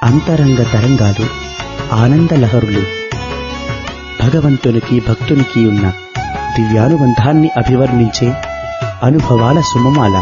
అంతరంగ తరంగాలు ఆనంద లహరులు భగవంతునికి భక్తునికి ఉన్న దివ్యానుబంధాన్ని అభివర్ణించే అనుభవాల సుమమాల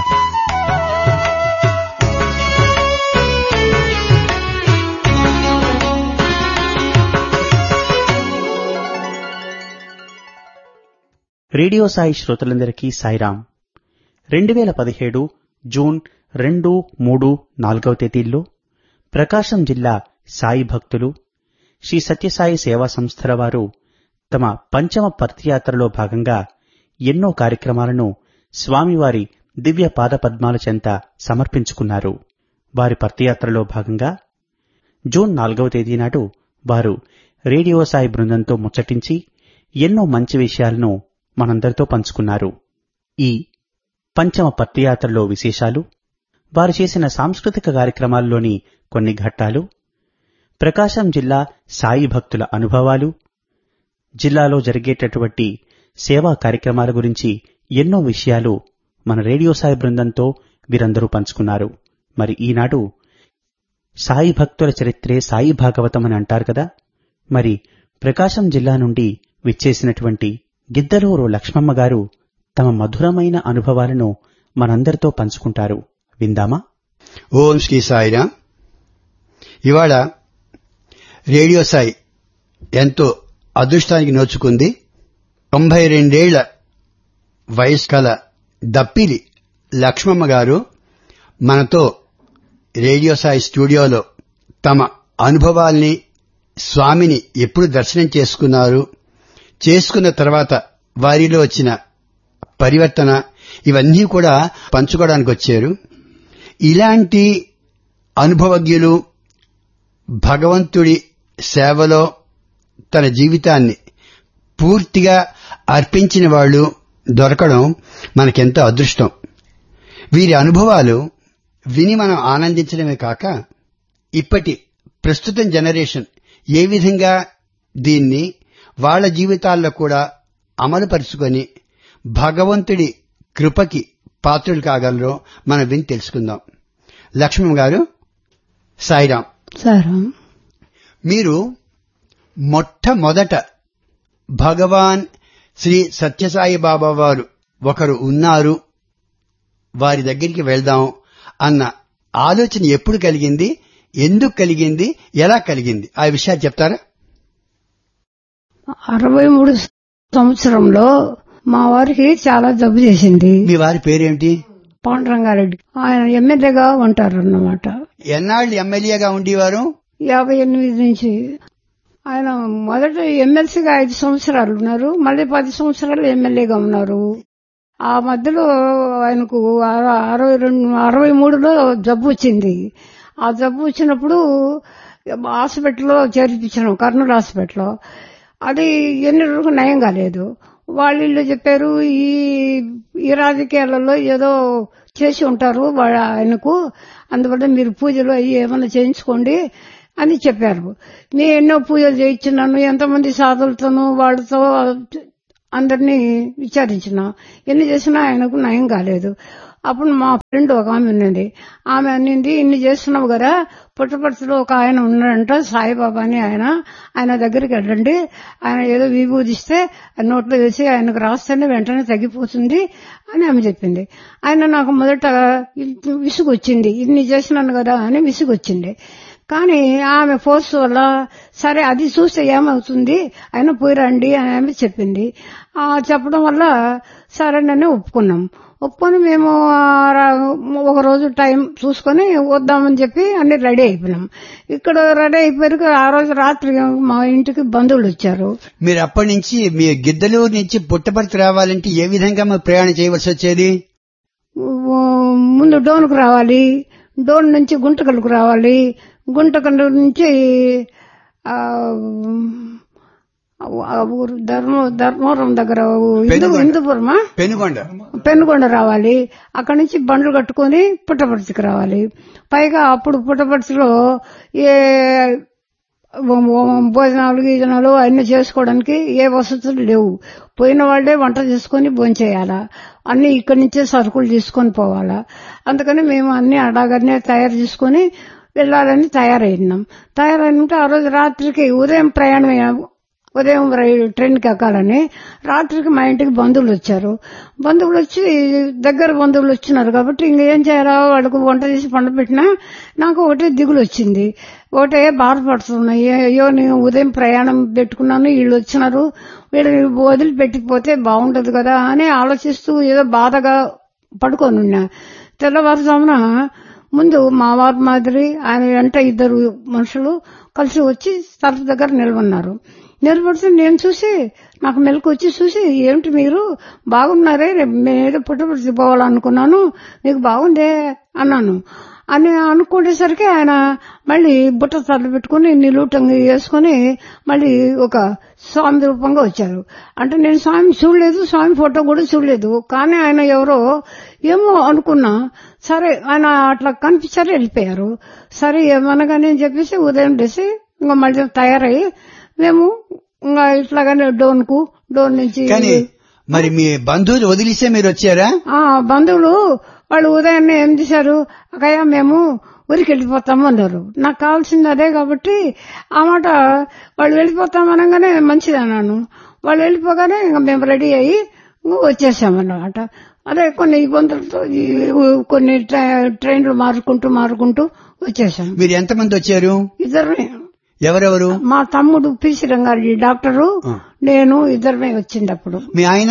రేడియో సాయి శ్రోతలందరికీ సాయిరాం రెండు వేల పదిహేడు జూన్ రెండు మూడు నాలుగవ తేదీల్లో ప్రకాశం జిల్లా సాయి భక్తులు శ్రీ సత్యసాయి సేవా సంస్థల వారు తమ పంచమ పర్తియాత్రలో భాగంగా ఎన్నో కార్యక్రమాలను స్వామివారి దివ్య పాదపద్మాల చెంత సమర్పించుకున్నారు వారి పర్తియాత్రలో భాగంగా జూన్ నాలుగవ తేదీ నాడు వారు రేడియో సాయి బృందంతో ముచ్చటించి ఎన్నో మంచి విషయాలను మనందరితో పంచుకున్నారు ఈ పంచమ పత్తియాత్రలో విశేషాలు వారు చేసిన సాంస్కృతిక కార్యక్రమాల్లోని కొన్ని ఘట్టాలు ప్రకాశం జిల్లా సాయి భక్తుల అనుభవాలు జిల్లాలో జరిగేటటువంటి సేవా కార్యక్రమాల గురించి ఎన్నో విషయాలు మన రేడియో సాయి బృందంతో వీరందరూ పంచుకున్నారు మరి ఈనాడు సాయి భక్తుల చరిత్రే సాయి భాగవతం అని అంటారు కదా మరి ప్రకాశం జిల్లా నుండి విచ్చేసినటువంటి గిద్దలూరు లక్ష్మమ్మ గారు తమ మధురమైన అనుభవాలను మనందరితో పంచుకుంటారు విందామా ఓం శ్రీ సాయిరామ్ ఇవాళ రేడియో సాయి ఎంతో అదృష్టానికి నోచుకుంది తొంభై రెండేళ్ల వయసు కల దప్పిలి లక్ష్మమ్మ గారు మనతో రేడియో సాయి స్టూడియోలో తమ అనుభవాల్ని స్వామిని ఎప్పుడు దర్శనం చేసుకున్నారు చేసుకున్న తర్వాత వారిలో వచ్చిన పరివర్తన ఇవన్నీ కూడా పంచుకోవడానికి వచ్చారు ఇలాంటి అనుభవజ్ఞులు భగవంతుడి సేవలో తన జీవితాన్ని పూర్తిగా అర్పించిన వాళ్ళు దొరకడం మనకెంతో అదృష్టం వీరి అనుభవాలు విని మనం ఆనందించడమే కాక ఇప్పటి ప్రస్తుతం జనరేషన్ ఏ విధంగా దీన్ని వాళ్ళ జీవితాల్లో కూడా అమలుపరుచుకొని భగవంతుడి కృపకి పాత్రులు కాగలరో మనం విని తెలుసుకుందాం లక్ష్మణ్ గారు సాయిరాం సారం మీరు మొట్టమొదట భగవాన్ శ్రీ సత్యసాయి బాబా వారు ఒకరు ఉన్నారు వారి దగ్గరికి వెళ్దాం అన్న ఆలోచన ఎప్పుడు కలిగింది ఎందుకు కలిగింది ఎలా కలిగింది ఆ విషయాలు చెప్తారా అరవై మూడు సంవత్సరంలో మా వారికి చాలా జబ్బు చేసింది మీ వారి పేరేమిటి పాండురంగారెడ్డి ఆయన ఎమ్మెల్యేగా ఉంటారు అన్నమాట ఎన్నాళ్ళు ఎమ్మెల్యేగా ఉండేవారు యాభై ఎనిమిది నుంచి ఆయన మొదట ఎమ్మెల్సీగా ఐదు సంవత్సరాలు ఉన్నారు మళ్ళీ పది సంవత్సరాలు ఎమ్మెల్యేగా ఉన్నారు ఆ మధ్యలో ఆయనకు అర- అరవై రెండు అరవై మూడులో జబ్బు వచ్చింది ఆ జబ్బు వచ్చినప్పుడు హాస్పిటల్లో చేర్పించినాం కర్నూలు హాస్పిటల్లో అది ఎన్ని రోజులకు నయం కాలేదు వాళ్ళు వీళ్ళు చెప్పారు ఈ ఈ రాజకీయాలలో ఏదో చేసి ఉంటారు వాళ్ళ ఆయనకు అందువల్ల మీరు పూజలు అవి ఏమైనా చేయించుకోండి అని చెప్పారు నేను ఎన్నో పూజలు చేయించున్నాను ఎంతమంది సాధులతోనూ వాళ్ళతో అందరినీ విచారించిన ఎన్ని చేసినా ఆయనకు నయం కాలేదు అప్పుడు మా ఫ్రెండ్ ఒక ఆమె ఉన్నది ఆమె అన్నింది ఇన్ని చేస్తున్నావు కదా పుట్టపర్తిలో ఒక ఆయన ఉన్నాడంట సాయిబాబా అని ఆయన ఆయన దగ్గరికి వెళ్ళండి ఆయన ఏదో విభూదిస్తే ఆ నోట్లో వేసి ఆయనకు రాస్తేనే వెంటనే తగ్గిపోతుంది అని ఆమె చెప్పింది ఆయన నాకు మొదట విసుగు వచ్చింది ఇన్ని చేసినాను కదా అని విసుగు వచ్చింది కానీ ఆమె ఫోర్స్ వల్ల సరే అది చూస్తే ఏమవుతుంది అయినా పోయిరండి అని ఆమె చెప్పింది ఆ చెప్పడం వల్ల సరేనని ఒప్పుకున్నాం ఒప్పుకొని మేము ఆ రా- ఒక రోజు టైం చూసుకొని వద్దామని చెప్పి అన్ని రెడీ అయిపోయినాం ఇక్కడ రెడీ అయిపోయారు ఆ రోజు రాత్రి మా ఇంటికి బంధువులు వచ్చారు మీరు అప్పటి నుంచి మీ గిద్దలూరు నుంచి పుట్టపర్తి రావాలంటే ఏ విధంగా మీరు ప్రయాణం చేయవలసి వచ్చేది ఓ- ముందు డోన్కు రావాలి డోన్ నుంచి గుంటకల్కు రావాలి గుంటకల్ నుంచి ఆ, ఆ ఊరు ధర్మ ధర్మవరం దగ్గర హిందూ పెనుగొండ. హిందూపురమా పెనుగొండ పెనుగొండ రావాలి అక్కడి నుంచి బండ్లు కట్టుకొని పుట్టపర్తికి రావాలి పైగా అప్పుడు పుట్టపర్తిలో ఏ భోజనాలు గీజనాలు అన్ని చేసుకోవడానికి ఏ వసతులు లేవు పోయిన వాళ్ళే వంట చేసుకొని భోంచేయాలా అన్ని ఇక్కడి నుంచే సరుకులు తీసుకొని పోవాలా అందుకని మేము అన్ని అడాగనే తయారు చేసుకొని వెళ్ళాలని తయారైనాం తయారైనంటే ఆ రోజు రాత్రికి ఉదయం ప్రయాణం ఉదయం రై- ట్రైన్కి ఎక్కాలని రాత్రికి మా ఇంటికి బంధువులు వచ్చారు బంధువులు వచ్చి దగ్గర బంధువులు వచ్చినారు కాబట్టి ఇంక ఏం చేయాలా వాళ్ళకు వంట చేసి పండ పెట్టినా నాకు ఒకటే దిగులు వచ్చింది ఒకటే బాధపడుతున్నాయి అయ్యో నేను ఉదయం ప్రయాణం పెట్టుకున్నాను వీళ్ళు వచ్చినారు వీళ్ళని వదిలిపెట్టిపోతే బాగుంటది కదా అని ఆలోచిస్తూ ఏదో బాధగా పడుకొని ఉన్నా తెల్లవారుజామున ముందు మా వారి మాదిరి ఆయన వెంట ఇద్దరు మనుషులు కలిసి వచ్చి తలుపు దగ్గర నిలబడినారు నిలబడితే నేను చూసి నాకు మెలకు వచ్చి చూసి ఏమిటి మీరు బాగున్నారే రేపు నేను ఏదో పుట్టపడిచి పోవాలనుకున్నాను మీకు బాగుందే అన్నాను అని అనుకునేసరికి ఆయన మళ్ళీ బుట్ట తల పెట్టుకుని నిలువుటంగి వేసుకుని మళ్ళీ ఒక స్వామి రూపంగా వచ్చారు అంటే నేను స్వామి చూడలేదు స్వామి ఫోటో కూడా చూడలేదు కానీ ఆయన ఎవరో ఏమో అనుకున్నా సరే ఆయన అట్లా కనిపించారు వెళ్ళిపోయారు సరే ఏమనగానే అని చెప్పేసి ఉదయం లేసి ఇంకా మళ్ళీ తయారయ్యి మేము ఇంకా ఇట్లాగానే డోన్ కు డోన్ నుంచి కానీ మరి మీ బంధువులు వదిలిస్తే మీరు వచ్చారా ఆ బంధువులు వాళ్ళు ఉదయాన్నే ఏం చేశారు అక్కయ్య మేము ఊరికి వెళ్ళిపోతాము అన్నారు నాకు కావాల్సింది అదే కాబట్టి ఆ మాట వాళ్ళు వెళ్ళిపోతాం అనగానే మంచిది అన్నాను వాళ్ళు వెళ్ళిపోగానే ఇంకా మేము రెడీ అయ్యి ఇంకా వచ్చేసామన్నమాట అదే కొన్ని ఇబ్బందులతో ఈ కొన్ని ట్రై- ట్రైన్లు మారుకుంటూ మారుకుంటూ వచ్చేసాం మీరు ఎంతమంది వచ్చారు ఇద్దరు ఎవరెవరు మా తమ్ముడు పిసి రంగారెడ్డి డాక్టరు ఆ. నేను ఇద్దరమే వచ్చింది అప్పుడు మీ ఆయన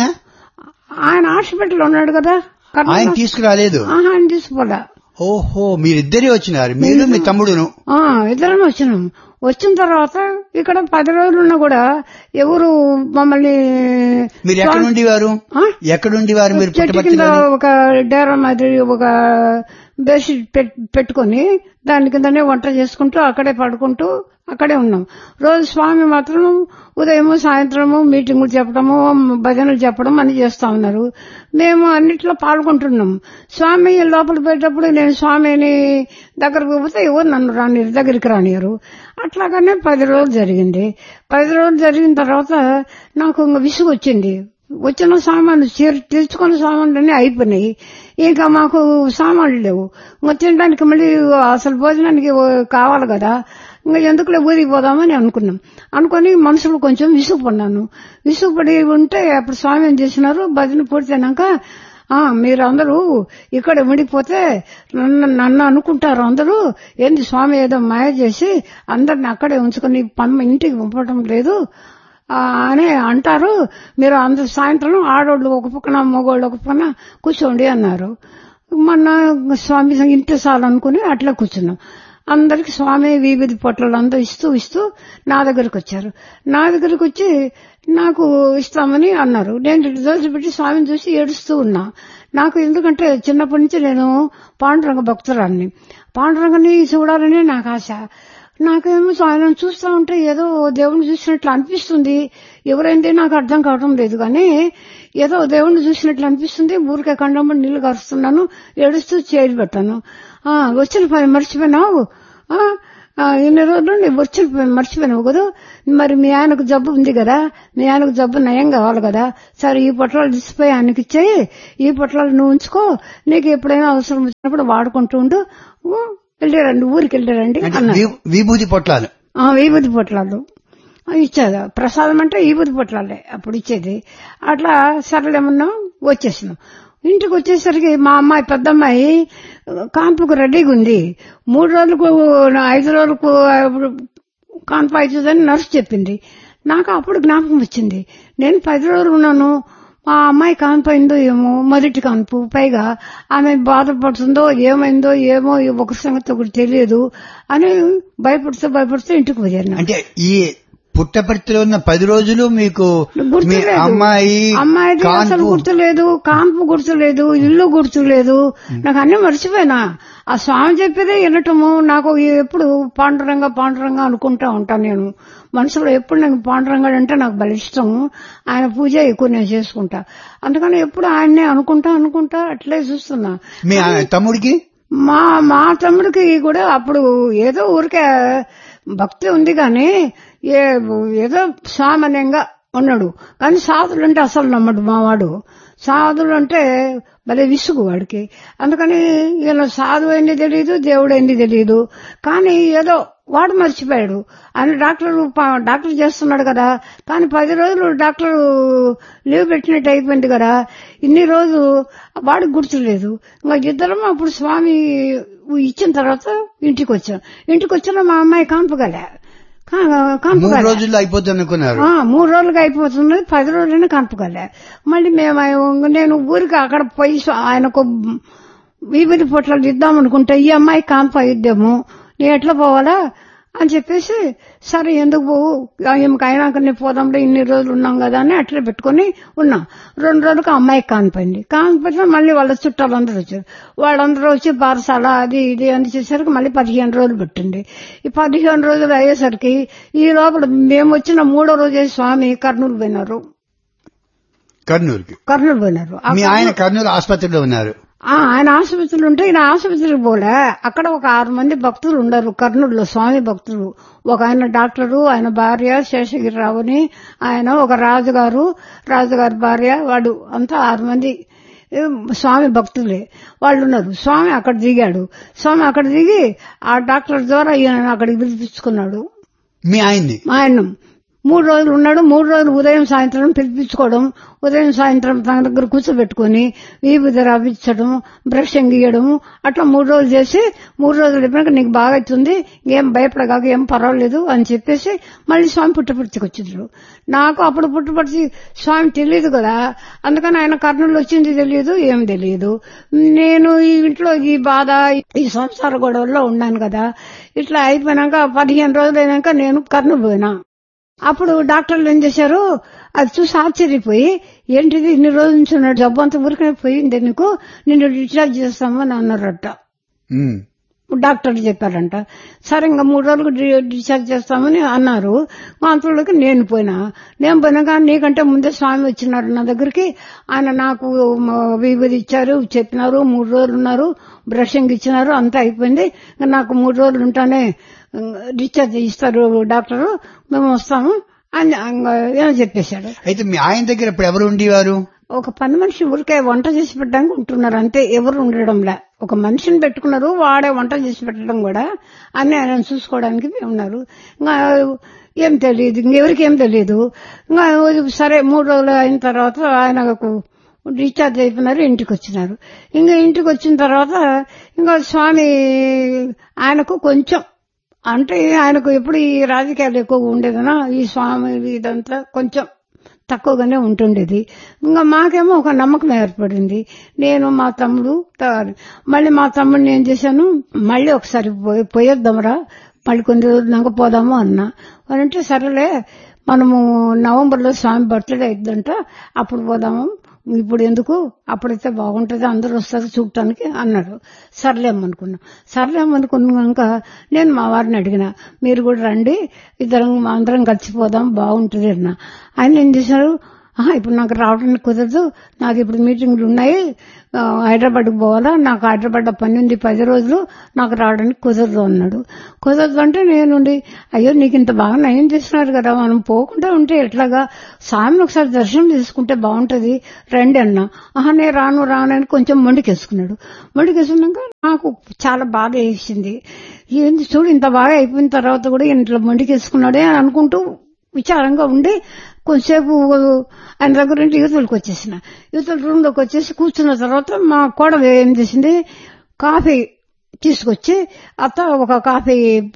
ఆయన హాస్పిటల్ ఉన్నాడు కదా కర్నూలు ఆయన తీసుకురాలేదు ఆహా, ఆయన తీసుకోలే ఓహో మీరిద్దరే వచ్చినారు మీరు మీ తమ్ముడును ఆ, ఇద్దరం వచ్చినాం వచ్చిన తర్వాత ఇక్కడ పది రోజులున్నా కూడా ఎవరు మమ్మల్ని మీరు ఎక్కడ ఉండేవారు ఆ? ఎక్కడ ఉండేవారు మీరు చెట్టు కింద పుట్టపర్తిలో ఒక డేరా మాదిరి ఒక బెడ్షీట్ పెట్- పెట్టుకొని దాని కిందనే వంట చేసుకుంటూ అక్కడే పడుకుంటూ అక్కడే ఉన్నాం రోజు స్వామి మాత్రం ఉదయము సాయంత్రము మీటింగులు చెప్పడము భజనలు చెప్పడం అని చేస్తా ఉన్నారు మేము అన్నిట్లో పాల్గొంటున్నాం స్వామి లోపల పోయేటప్పుడు నేను స్వామిని దగ్గరకు పోతే ఎవరు నన్ను రాని దగ్గరికి రానియరు అట్లాగానే పది రోజులు జరిగింది పది రోజులు జరిగిన తర్వాత నాకు ఇంకా విసుగు వచ్చింది వచ్చిన సామాన్లు చేర్- తెచ్చుకున్న సామాన్లు అయిపోయినాయి ఇంకా మాకు సామాన్లు లేవు ఇంకా తినడానికి మళ్ళీ అసలు భోజనానికి కావాలి కదా ఇంకా ఎందుకులే ఊరికి పోదామని అనుకున్నాం అనుకొని మనసులో కొంచెం విసుగుపడినాను విసుగుపడి ఉంటే అప్పుడు స్వామి ఏం చేసినారు భజన పూర్తయినాక ఆ మీరు అందరూ ఇక్కడ ఉండిపోతే నన్ను నన్ను అనుకుంటారు అందరూ ఏంది స్వామి ఏదో మాయ చేసి అందరిని అక్కడే ఉంచుకొని పమ్మ ఇంటికి పంపడం లేదు ఆ, అని అంటారు మీరు అందరు సాయంత్రం ఆడోళ్ళు ఒక పక్కన మగోళ్ళు ఒక పక్కన కూర్చోండి అన్నారు మొన్న స్వామి ఇంటి సార్ అనుకుని అట్లా కూర్చున్నాం అందరికి స్వామి వీవిధి పొట్లలు అందరూ ఇస్తూ ఇస్తూ నా దగ్గరకు వచ్చారు నా దగ్గరకు వచ్చి నాకు ఇస్తామని అన్నారు నేను రెండు రోజులు పెట్టి స్వామిని చూసి ఏడుస్తూ ఉన్నా నాకు ఎందుకంటే చిన్నప్పటి నుంచి నేను పాండురంగ భక్తురాన్ని పాండురంగని చూడాలని నాకు ఆశ నాకేమో ఆయన చూస్తా ఉంటే ఏదో దేవుణ్ణి చూసినట్లు అనిపిస్తుంది ఎవరైంది నాకు అర్థం కావడం లేదు కానీ ఏదో దేవుణ్ణి చూసినట్లు అనిపిస్తుంది ఊరికే కండమ్మడి నీళ్లు కరుస్తున్నాను ఏడుస్తూ చేరి పెట్టాను ఆ, వచ్చిన పని మర్చిపోయినావు ఆ, ఆ, ఇన్ని రోజులు నీ వచ్చిన పని మర్చిపోయినావు కదా మరి మీ ఆయనకు జబ్బు ఉంది కదా మీ ఆయనకు జబ్బు నయం కావాలి కదా సరే ఈ పొట్లాలు తీసిపోయి ఆయనకి ఇచ్చేయి ఈ పొట్లాలు నువ్వు ఉంచుకో నీకు ఎప్పుడైనా అవసరం వచ్చినప్పుడు వాడుకుంటూ ఉండు ఊ, వెళ్ళిరండి ఊరికి వెళ్ళిరండి అంటే అన్నారు వి- విభూతి పొట్లాలు ఆ, విభూతి పొట్లాలు ఆ, ఇచ్చేది ప్రసాదం అంటే విభూతి పొట్లాలే అప్పుడు ఇచ్చేది అట్లా సరళేమన్నా వచ్చేసినాం ఇంటికి వచ్చేసరికి మా అమ్మాయి పెద్ద అమ్మాయి కాన్పుకు రెడీగా ఉంది మూడు రోజులకు ఐదు రోజులకు కాన్పు అవుతుందని నర్సు చెప్పింది నాకు అప్పుడు జ్ఞాపకం వచ్చింది నేను పది రోజులు ఉన్నాను మా అమ్మాయి కాన్పు అయిందో ఏమో మొదటి కాన్పు పైగా ఆమె బాధపడుతుందో ఏమైందో ఏమో ఒక సంగతి ఒకటి తెలియదు అని భయపడుతూ భయపడుతూ ఇంటికి పోయాను అంటే ఈ పుట్టపర్తిలో ఉన్న పది రోజులు మీకు మీ గుర్తులేదు అమ్మాయి అమ్మాయిది అసలు కాన్పు గుర్తులేదు కాన్పు గుర్తులేదు ఇల్లు గుర్తులేదు నాకు అన్ని మర్చిపోయినా ఆ స్వామి చెప్పేదే వినటము నాకు ఎప్పుడు పాండురంగా పాండురంగా అనుకుంటా ఉంటాను నేను మనసులో ఎప్పుడు నాకు పాండురంగా అంటే నాకు బలి ఇష్టం ఆయన పూజ ఎక్కువ నేను చేసుకుంటా అందుకని ఎప్పుడు ఆయన్నే అనుకుంటా అనుకుంటా అట్లే చూస్తున్నా మీ ఆ తమ్ముడికి మా మా తమ్ముడికి కూడా అప్పుడు ఏదో ఊరికే భక్తి ఉంది కానీ ఏ ఏదో సామాన్యంగా ఉన్నాడు కానీ సాధులు అంటే అసలు నమ్మడు మావాడు సాధువులు అంటే భలే విసుగు వాడికి అందుకని ఈయన సాధువు ఏంది తెలియదు దేవుడు ఏంది తెలియదు కానీ ఏదో వాడు మర్చిపోయాడు ఆయన డాక్టర్ ప- డాక్టర్ చేస్తున్నాడు కదా కానీ పది రోజులు డాక్టర్ లీవ్ పెట్టినట్టు అయిపోయింది కదా ఇన్ని రోజు వాడికి గుర్తులేదు ఇంకా ఇద్దరం అప్పుడు స్వామి ఇచ్చిన తర్వాత ఇంటికి వచ్చాం ఇంటికి వచ్చిన మా అమ్మాయి కాంపగలే కా- మూడు కాంపగలే రోజుల్లో అయిపోతుంది అనుకున్నారు ఆ, మూడు రోజులుగా అయిపోతుంది పది రోజులైనా కనుపగలే మళ్ళీ మేము ఆయన- నేను ఊరికి అక్కడ పోయి స్వ- ఆయనకు వీవిడి పొట్లాలు ఇద్దాం అనుకుంటే ఈ అమ్మాయి కాంప ఇద్దాము నేను ఎట్లా పోవాలా అని చెప్పేసి సరే ఎందుకు పోవు ఈమెకి అయినాక నేను పోదాంలో ఇన్ని రోజులు ఉన్నాం కదా అని అట్లా పెట్టుకుని ఉన్నాం రెండు రోజులకు ఆ అమ్మాయి కానిపోయింది కానిపోతే మళ్ళీ వాళ్ళ చుట్టాలందరూ వచ్చారు వాళ్ళందరూ వచ్చి బారసాల అది ఇది అని చేసరికి మళ్ళీ పదిహేను రోజులు పెట్టింది ఈ పదిహేను రోజులు అయ్యేసరికి ఈ లోపల మేము వచ్చిన మూడో రోజే స్వామి కర్నూలు పోయినారు కర్నూలుకి కర్నూలు పోయినారు ఆ మీ ఆయన కర్నూలు ఆసుపత్రిలో ఉన్నారు ఆ, ఆయన ఆసుపత్రులు ఉంటే ఈయన ఆసుపత్రికి పోలే అక్కడ ఒక ఆరు మంది భక్తులు ఉండరు కర్నూలులో స్వామి భక్తులు ఒక ఆయన డాక్టరు ఆయన భార్య శేషగిరిరావుని ఆయన ఒక రాజుగారు రాజుగారి భార్య వాడు అంతా ఆరు మంది ఏ, స్వామి భక్తులే వాళ్ళు ఉన్నారు స్వామి అక్కడ దిగాడు స్వామి అక్కడ దిగి ఆ డాక్టర్ ద్వారా ఈయన అక్కడికి పిలిపించుకున్నాడు మీ ఆయన్ని ఆయన మూడు రోజులు ఉన్నాడు మూడు రోజులు ఉదయం సాయంత్రం పిలిపించుకోవడం ఉదయం సాయంత్రం తన దగ్గర కూర్చోబెట్టుకుని వీపు రవ్వించడం బ్రష్ గీయడం అట్లా మూడు రోజులు చేసి మూడు రోజులు అయిపోయాక నీకు బాగా అవుతుంది ఏం భయపడగాక ఏం పర్వాలేదు అని చెప్పేసి మళ్ళీ స్వామి పుట్టపర్తికి వచ్చిండ్రు నాకు అప్పుడు పుట్టపర్తి స్వామి తెలియదు కదా అందుకని ఆయన కర్నూలు వచ్చింది తెలియదు ఏం తెలియదు నేను ఈ ఇంట్లో ఈ బాధ ఈ సంసార గొడవల్లో ఉన్నాను కదా ఇట్లా అయిపోయినాక పదిహేను రోజులు అయినాక నేను కర్నూలు పోయినా అప్పుడు డాక్టర్లు ఏం చేశారు అది చూసి ఆశ్చర్యపోయి ఏంటిది ఇన్ని రోజుల నుంచి ఉన్నాడు జబ్బు అంతా ఊరికనే పోయింది నీకు నిన్ను డిశ్చార్జ్ చేస్తాము అని అన్నారట ఉమ్. డాక్టర్లు చెప్పారంట సరే ఇంకా మూడు రోజులకు డి- డిశ్చార్జ్ చేస్తామని అన్నారు అంతలోకి నేను పోయినా నేను పోయినాక నీకంటే ముందే స్వామి వచ్చినారు నా దగ్గరికి ఆయన నాకు మ- విభూది ఇచ్చారు చెప్పినారు మూడు రోజులు ఉన్నారు బ్రషింగ్ ఇచ్చినారు అంతా అయిపోయింది ఇంకా నాకు మూడు రోజులు ఉంటానే ఇంకా డిశ్చార్జ్ ఇస్తారు డాక్టరు మేము వస్తాము అని ఇంకా ఏమో చెప్పేశాడు అయితే మీ ఆయన దగ్గర ఇప్పుడు ఎవరు ఉండేవారు ఒక పని మనిషి ఊరికే వంట చేసి పెట్టడానికి ఉంటున్నారు అంతే ఎవరు ఉండడంలా ఒక మనిషిని పెట్టుకున్నారు వాడే వంట చేసి పెట్టడం కూడా అన్ని ఆయన చూసుకోవడానికి ఉన్నారు ఇంకా ఏం తెలియదు ఇంకెవరికి ఏం తెలియదు ఇంకా సరే మూడు రోజులు అయిన తర్వాత ఆయనకు డిశ్చార్జ్ అయిపోయినారు ఇంటికి వచ్చినారు ఇంకా ఇంటికి వచ్చిన తర్వాత ఇంకా స్వామి ఆయనకు కొంచెం అంటే ఆయనకు ఎప్పుడు ఈ రాజకీయాలు ఎక్కువ ఉండేదనా ఈ స్వామి ఇదంతా కొంచెం తక్కువగానే ఉంటుండేది ఇంకా మాకేమో ఒక నమ్మకం ఏర్పడింది నేను మా తమ్ముడు త- మళ్ళీ మా తమ్ముడిని ఏం చేశాను మళ్ళీ ఒకసారి పోయి పోయొద్దాంరా మళ్ళీ కొన్ని రోజులు పోదాము అన్నా అంటే సరేలే మనము నవంబర్లో స్వామి బర్త్డే అయిద్దంట అప్పుడు పోదాము ఇప్పుడు ఎందుకు అప్పుడైతే బాగుంటుంది అందరూ వస్తారు చూడటానికి అన్నాడు సర్లేమనుకున్నా సర్లేమనుకున్నాక నేను మా వారిని అడిగిన మీరు కూడా రండి ఇద్దరం అందరం కలిసిపోదాం బాగుంటుంది అన్న ఆయన ఏం చేశారు "ఆహా, ఇప్పుడు నాకు రావడానికి కుదరదు నాకు ఇప్పుడు మీటింగ్లు ఉన్నాయి ఆ, హైదరాబాద్కి పోవాలా నాకు హైదరాబాద్ పని ఉంది పది రోజులు నాకు రావడానికి కుదరదు అన్నాడు కుదరదు అంటే నేనుండి అయ్యో నీకు ఇంత బాగా నయం చేస్తున్నారు కదా మనం పోకుండా ఉంటే ఎట్లాగా స్వామిని ఒకసారి దర్శనం చేసుకుంటే బాగుంటది రండి అన్నా ఆహా నేను రాను రాను అని కొంచెం మొండికేసుకున్నాడు మొండికేసుకున్నాక నాకు చాలా బాధ వేసింది ఏంది చూడు ఇంత బాగా అయిపోయిన తర్వాత కూడా ఇంట్లో మొండికేసుకున్నాడే అని అనుకుంటూ విచారంగా ఉండి కొంచెంసేపు ఆయన దగ్గర నుండి యువతలకు వచ్చేసిన యువతల రూమ్ లోకి వచ్చేసి కూర్చున్న తర్వాత మా కోడలు ఏం చేసింది కాఫీ తీసుకొచ్చి అత్త ఒక కాఫీ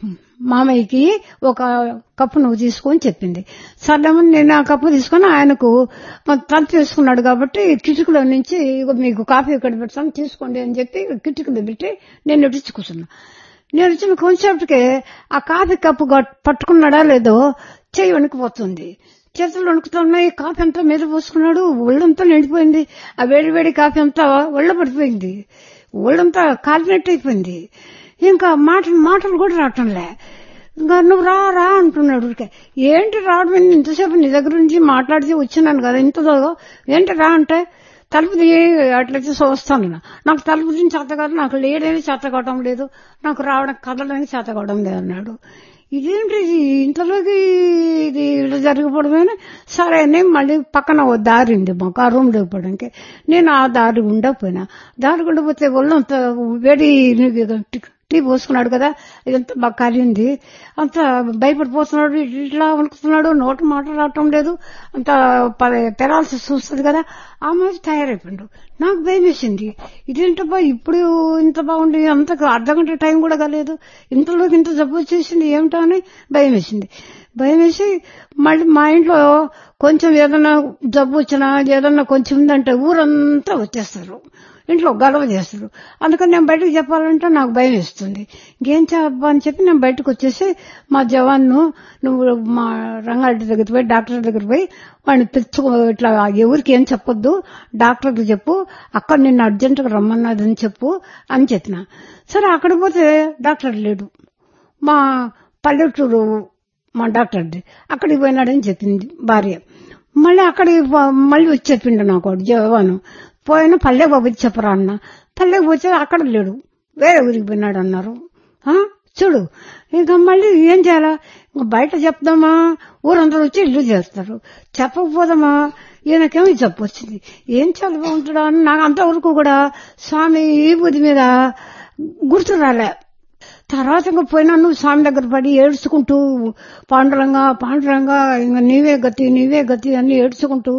మామయ్యకి ఒక కప్పు నువ్వు తీసుకొని చెప్పింది సర్లేమని నేను ఆ కప్పు తీసుకొని ఆయనకు తలుపు వేసుకున్నాడు కాబట్టి కిటికీలో నుంచి ఇగో మీకు కాఫీ ఇక్కడ పెడతాను తీసుకోండి అని చెప్పి కిటికీలో పెట్టి నేను ఎడిచి కూర్చున్నా నేను వచ్చిన కాన్సెప్ట్కి ఆ కాఫీ కప్పు గట్- పట్టుకున్నాడా లేదో చెయ్యి వణికిపోతుంది చేతులు వణుకుతున్నాయి కాఫీ అంతా మీద పోసుకున్నాడు ఒళ్ళంతా నిండిపోయింది ఆ వేడి వేడి కాఫీ అంతా ఒళ్ళ పడిపోయింది ఒళ్ళంతా కాలినట్టు అయిపోయింది ఇంకా మాటలు మాటలు కూడా రావటంలే ఇంకా నువ్వు రా రా అంటున్నాడు ఊరికే ఏంటి రావడం ఏంటి? ఇంతసేపు నీ దగ్గర నుంచి మాట్లాడితే వచ్చినాను కదా ఇంతదో ఏంటి రా అంటే తలుపు తీయి అట్లయితే వస్తాను నాకు తలుపు తీసి చేత కాదు నాకు లేడేది చేత కావడం లేదు నాకు రావడం కదలడానికి చేత కావడం లేదు అన్నాడు ఇదేంటి ఇది ఇంతలోకి ఇది ఇలా జరగకూడదని సరే అని మళ్ళీ పక్కన ఓ దారి ఉంది మాకు ఆ రూమ్ పోవడానికి నేను ఆ దారి ఉండకపోయినా దారి ఉండకపోతే ఒళ్ళంత వేడి టీ పోసుకున్నాడు కదా ఇదంతా బాగా కాలింది అంత భయపడిపోతున్నాడు ఇట్లా వణుకుతున్నాడు నోటు మాట రావటం లేదు అంత పెరాల్సిస్ వస్తుంది కదా ఆ మాది తయారైపోయిండు నాకు భయం వేసింది ఇదేంటబ్బా ఇప్పుడు ఇంత బాగుంది అంత అర్ధగంట టైం కూడా కాలేదు ఇంతలోకి ఇంత జబ్బు వచ్చేసింది ఏమిటో అని భయం వేసింది భయం వేసి మళ్ళీ మా ఇంట్లో కొంచెం ఏదన్నా జబ్బు వచ్చినా ఏదన్నా కొంచెం ఉందంటే ఊరంతా వచ్చేస్తారు ఇంట్లో గొడవ చేస్తారు అందుకని నేను బయటకు చెప్పాలంటే నాకు భయం వేస్తుంది ఇంకేం చెప్పా అని చెప్పి నేను బయటకు వచ్చేసి మా జవాన్ను నువ్వు మా రంగారెడ్డి దగ్గరికి పోయి డాక్టర్ దగ్గరికి పోయి వాడిని తెచ్చుకో ఇట్లా ఎవరికి ఏం చెప్పొద్దు డాక్టర్కి చెప్పు అక్కడ నిన్ను అర్జెంటుగా రమ్మన్నదని చెప్పు అని చెప్పిన సరే అక్కడ పోతే డాక్టర్ లేడు మా పల్లెటూరు మా డాక్టర్ది అక్కడికి పోయినాడని చెప్పింది భార్య మళ్ళీ అక్కడికి మళ్ళీ వచ్చి చెప్పిండు నాకు వాడు జవాను పోయిన పల్లె బాబు చెప్పరా అన్న పల్లెకి పోతే అక్కడ లేడు వేరే ఊరికి పోయినాడు అన్నారు చూడు ఇంకా మళ్ళీ ఏం చేయాలా ఇంకా బయట చెప్దామా ఊరందరూ వచ్చి ఇల్లు చేస్తారు చెప్పకపోదామా ఈయనకేమో జబ్బు వచ్చింది ఏం చాలా బాగుంటుందా అని నాకు అంతవరకు కూడా స్వామి ఈ బుద్ధి మీద గుర్తు రాలే తర్వాత ఇంకా పోయినా నువ్వు స్వామి దగ్గర పడి ఏడ్చుకుంటూ పాండురంగా పాండురంగా ఇంకా నీవే గతి నీవే గతి అని ఏడ్చుకుంటూ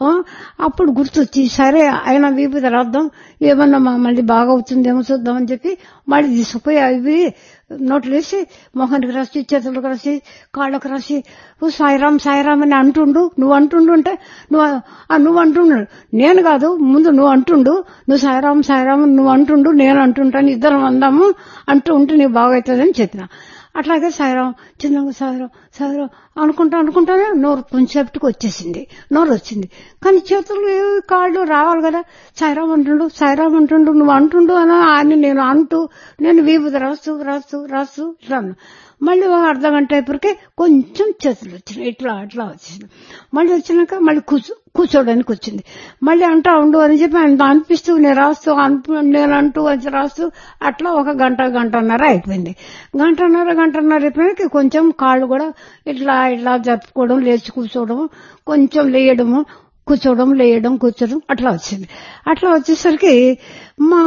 అప్పుడు గుర్తొచ్చి సరే ఆయన వీపు రాద్దాం ఏమన్నా మళ్ళీ బాగా అవుతుందేమో చూద్దాం అని చెప్పి మళ్ళీ తీసుకుపోయి అవి నోట్లు వేసి మొహానికి రాసి చేతులకు రాసి కాళ్ళకు రాసి సాయిరామ్ సాయిరామ్ అని అంటుండు నువ్వు అంటుండు అంటే నువ్వు నువ్వు అంటుండు నేను కాదు ముందు నువ్వు అంటుండు నువ్వు సాయిరామ్ సాయిరామ్ నువ్వు అంటుండు నేను అంటుంటాను ఇద్దరం అందాము అంటూ ఉంటే నీకు బాగవుతుందని చెప్పిన అట్లాగే సాయిరాం చిన్నగా సాయిరాం సాయిరాం అనుకుంటా అనుకుంటానే నోరు కొంచెంసేపటికి వచ్చేసింది నోరు వచ్చింది కానీ చేతులు కాళ్ళు రావాలి కదా సాయిరాం అంటుండు సాయిరాం అంటుండు నువ్వు అంటుండు అని నేను అంటూ నేను వీపుది రాస్తూ రాస్తూ రాస్తూ ఇట్లా అన్నా మళ్ళీ ఒక అర్ధ గంట అయిపోయికే కొంచెం చేతులు వచ్చినాయి ఇట్లా అట్లా వచ్చింది మళ్ళీ వచ్చినాక మళ్ళీ కూర్చో కూర్చోడానికి వచ్చింది మళ్ళీ అంటా ఉండు అని చెప్పి ఆయన అనిపిస్తూ నేను రాస్తూ నేను అంటూ అని రాస్తూ అట్లా ఒక గంట గంటన్నర అయిపోయింది గంటన్నర గంటన్నర అయిపోయినాక కొంచెం కాళ్ళు కూడా ఇట్లా ఇట్లా జరుపుకోవడం లేచి కూర్చోవడం కొంచెం లేయడము కూర్చోవడం లేయడం కూర్చోవడం అట్లా వచ్చింది అట్లా వచ్చేసరికి మా